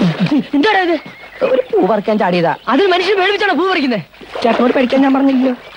എന്താടാ ഇത് ഒരു പൂ പറിക്കാൻ ചാടിയതാ അതിൽ മനുഷ്യൻ പേടിപ്പിച്ചാണ് പൂ പറിക്കുന്നത് ചേട്ടനോട് പഠിക്കാൻ ഞാൻ പറഞ്ഞില്ലല്ലോ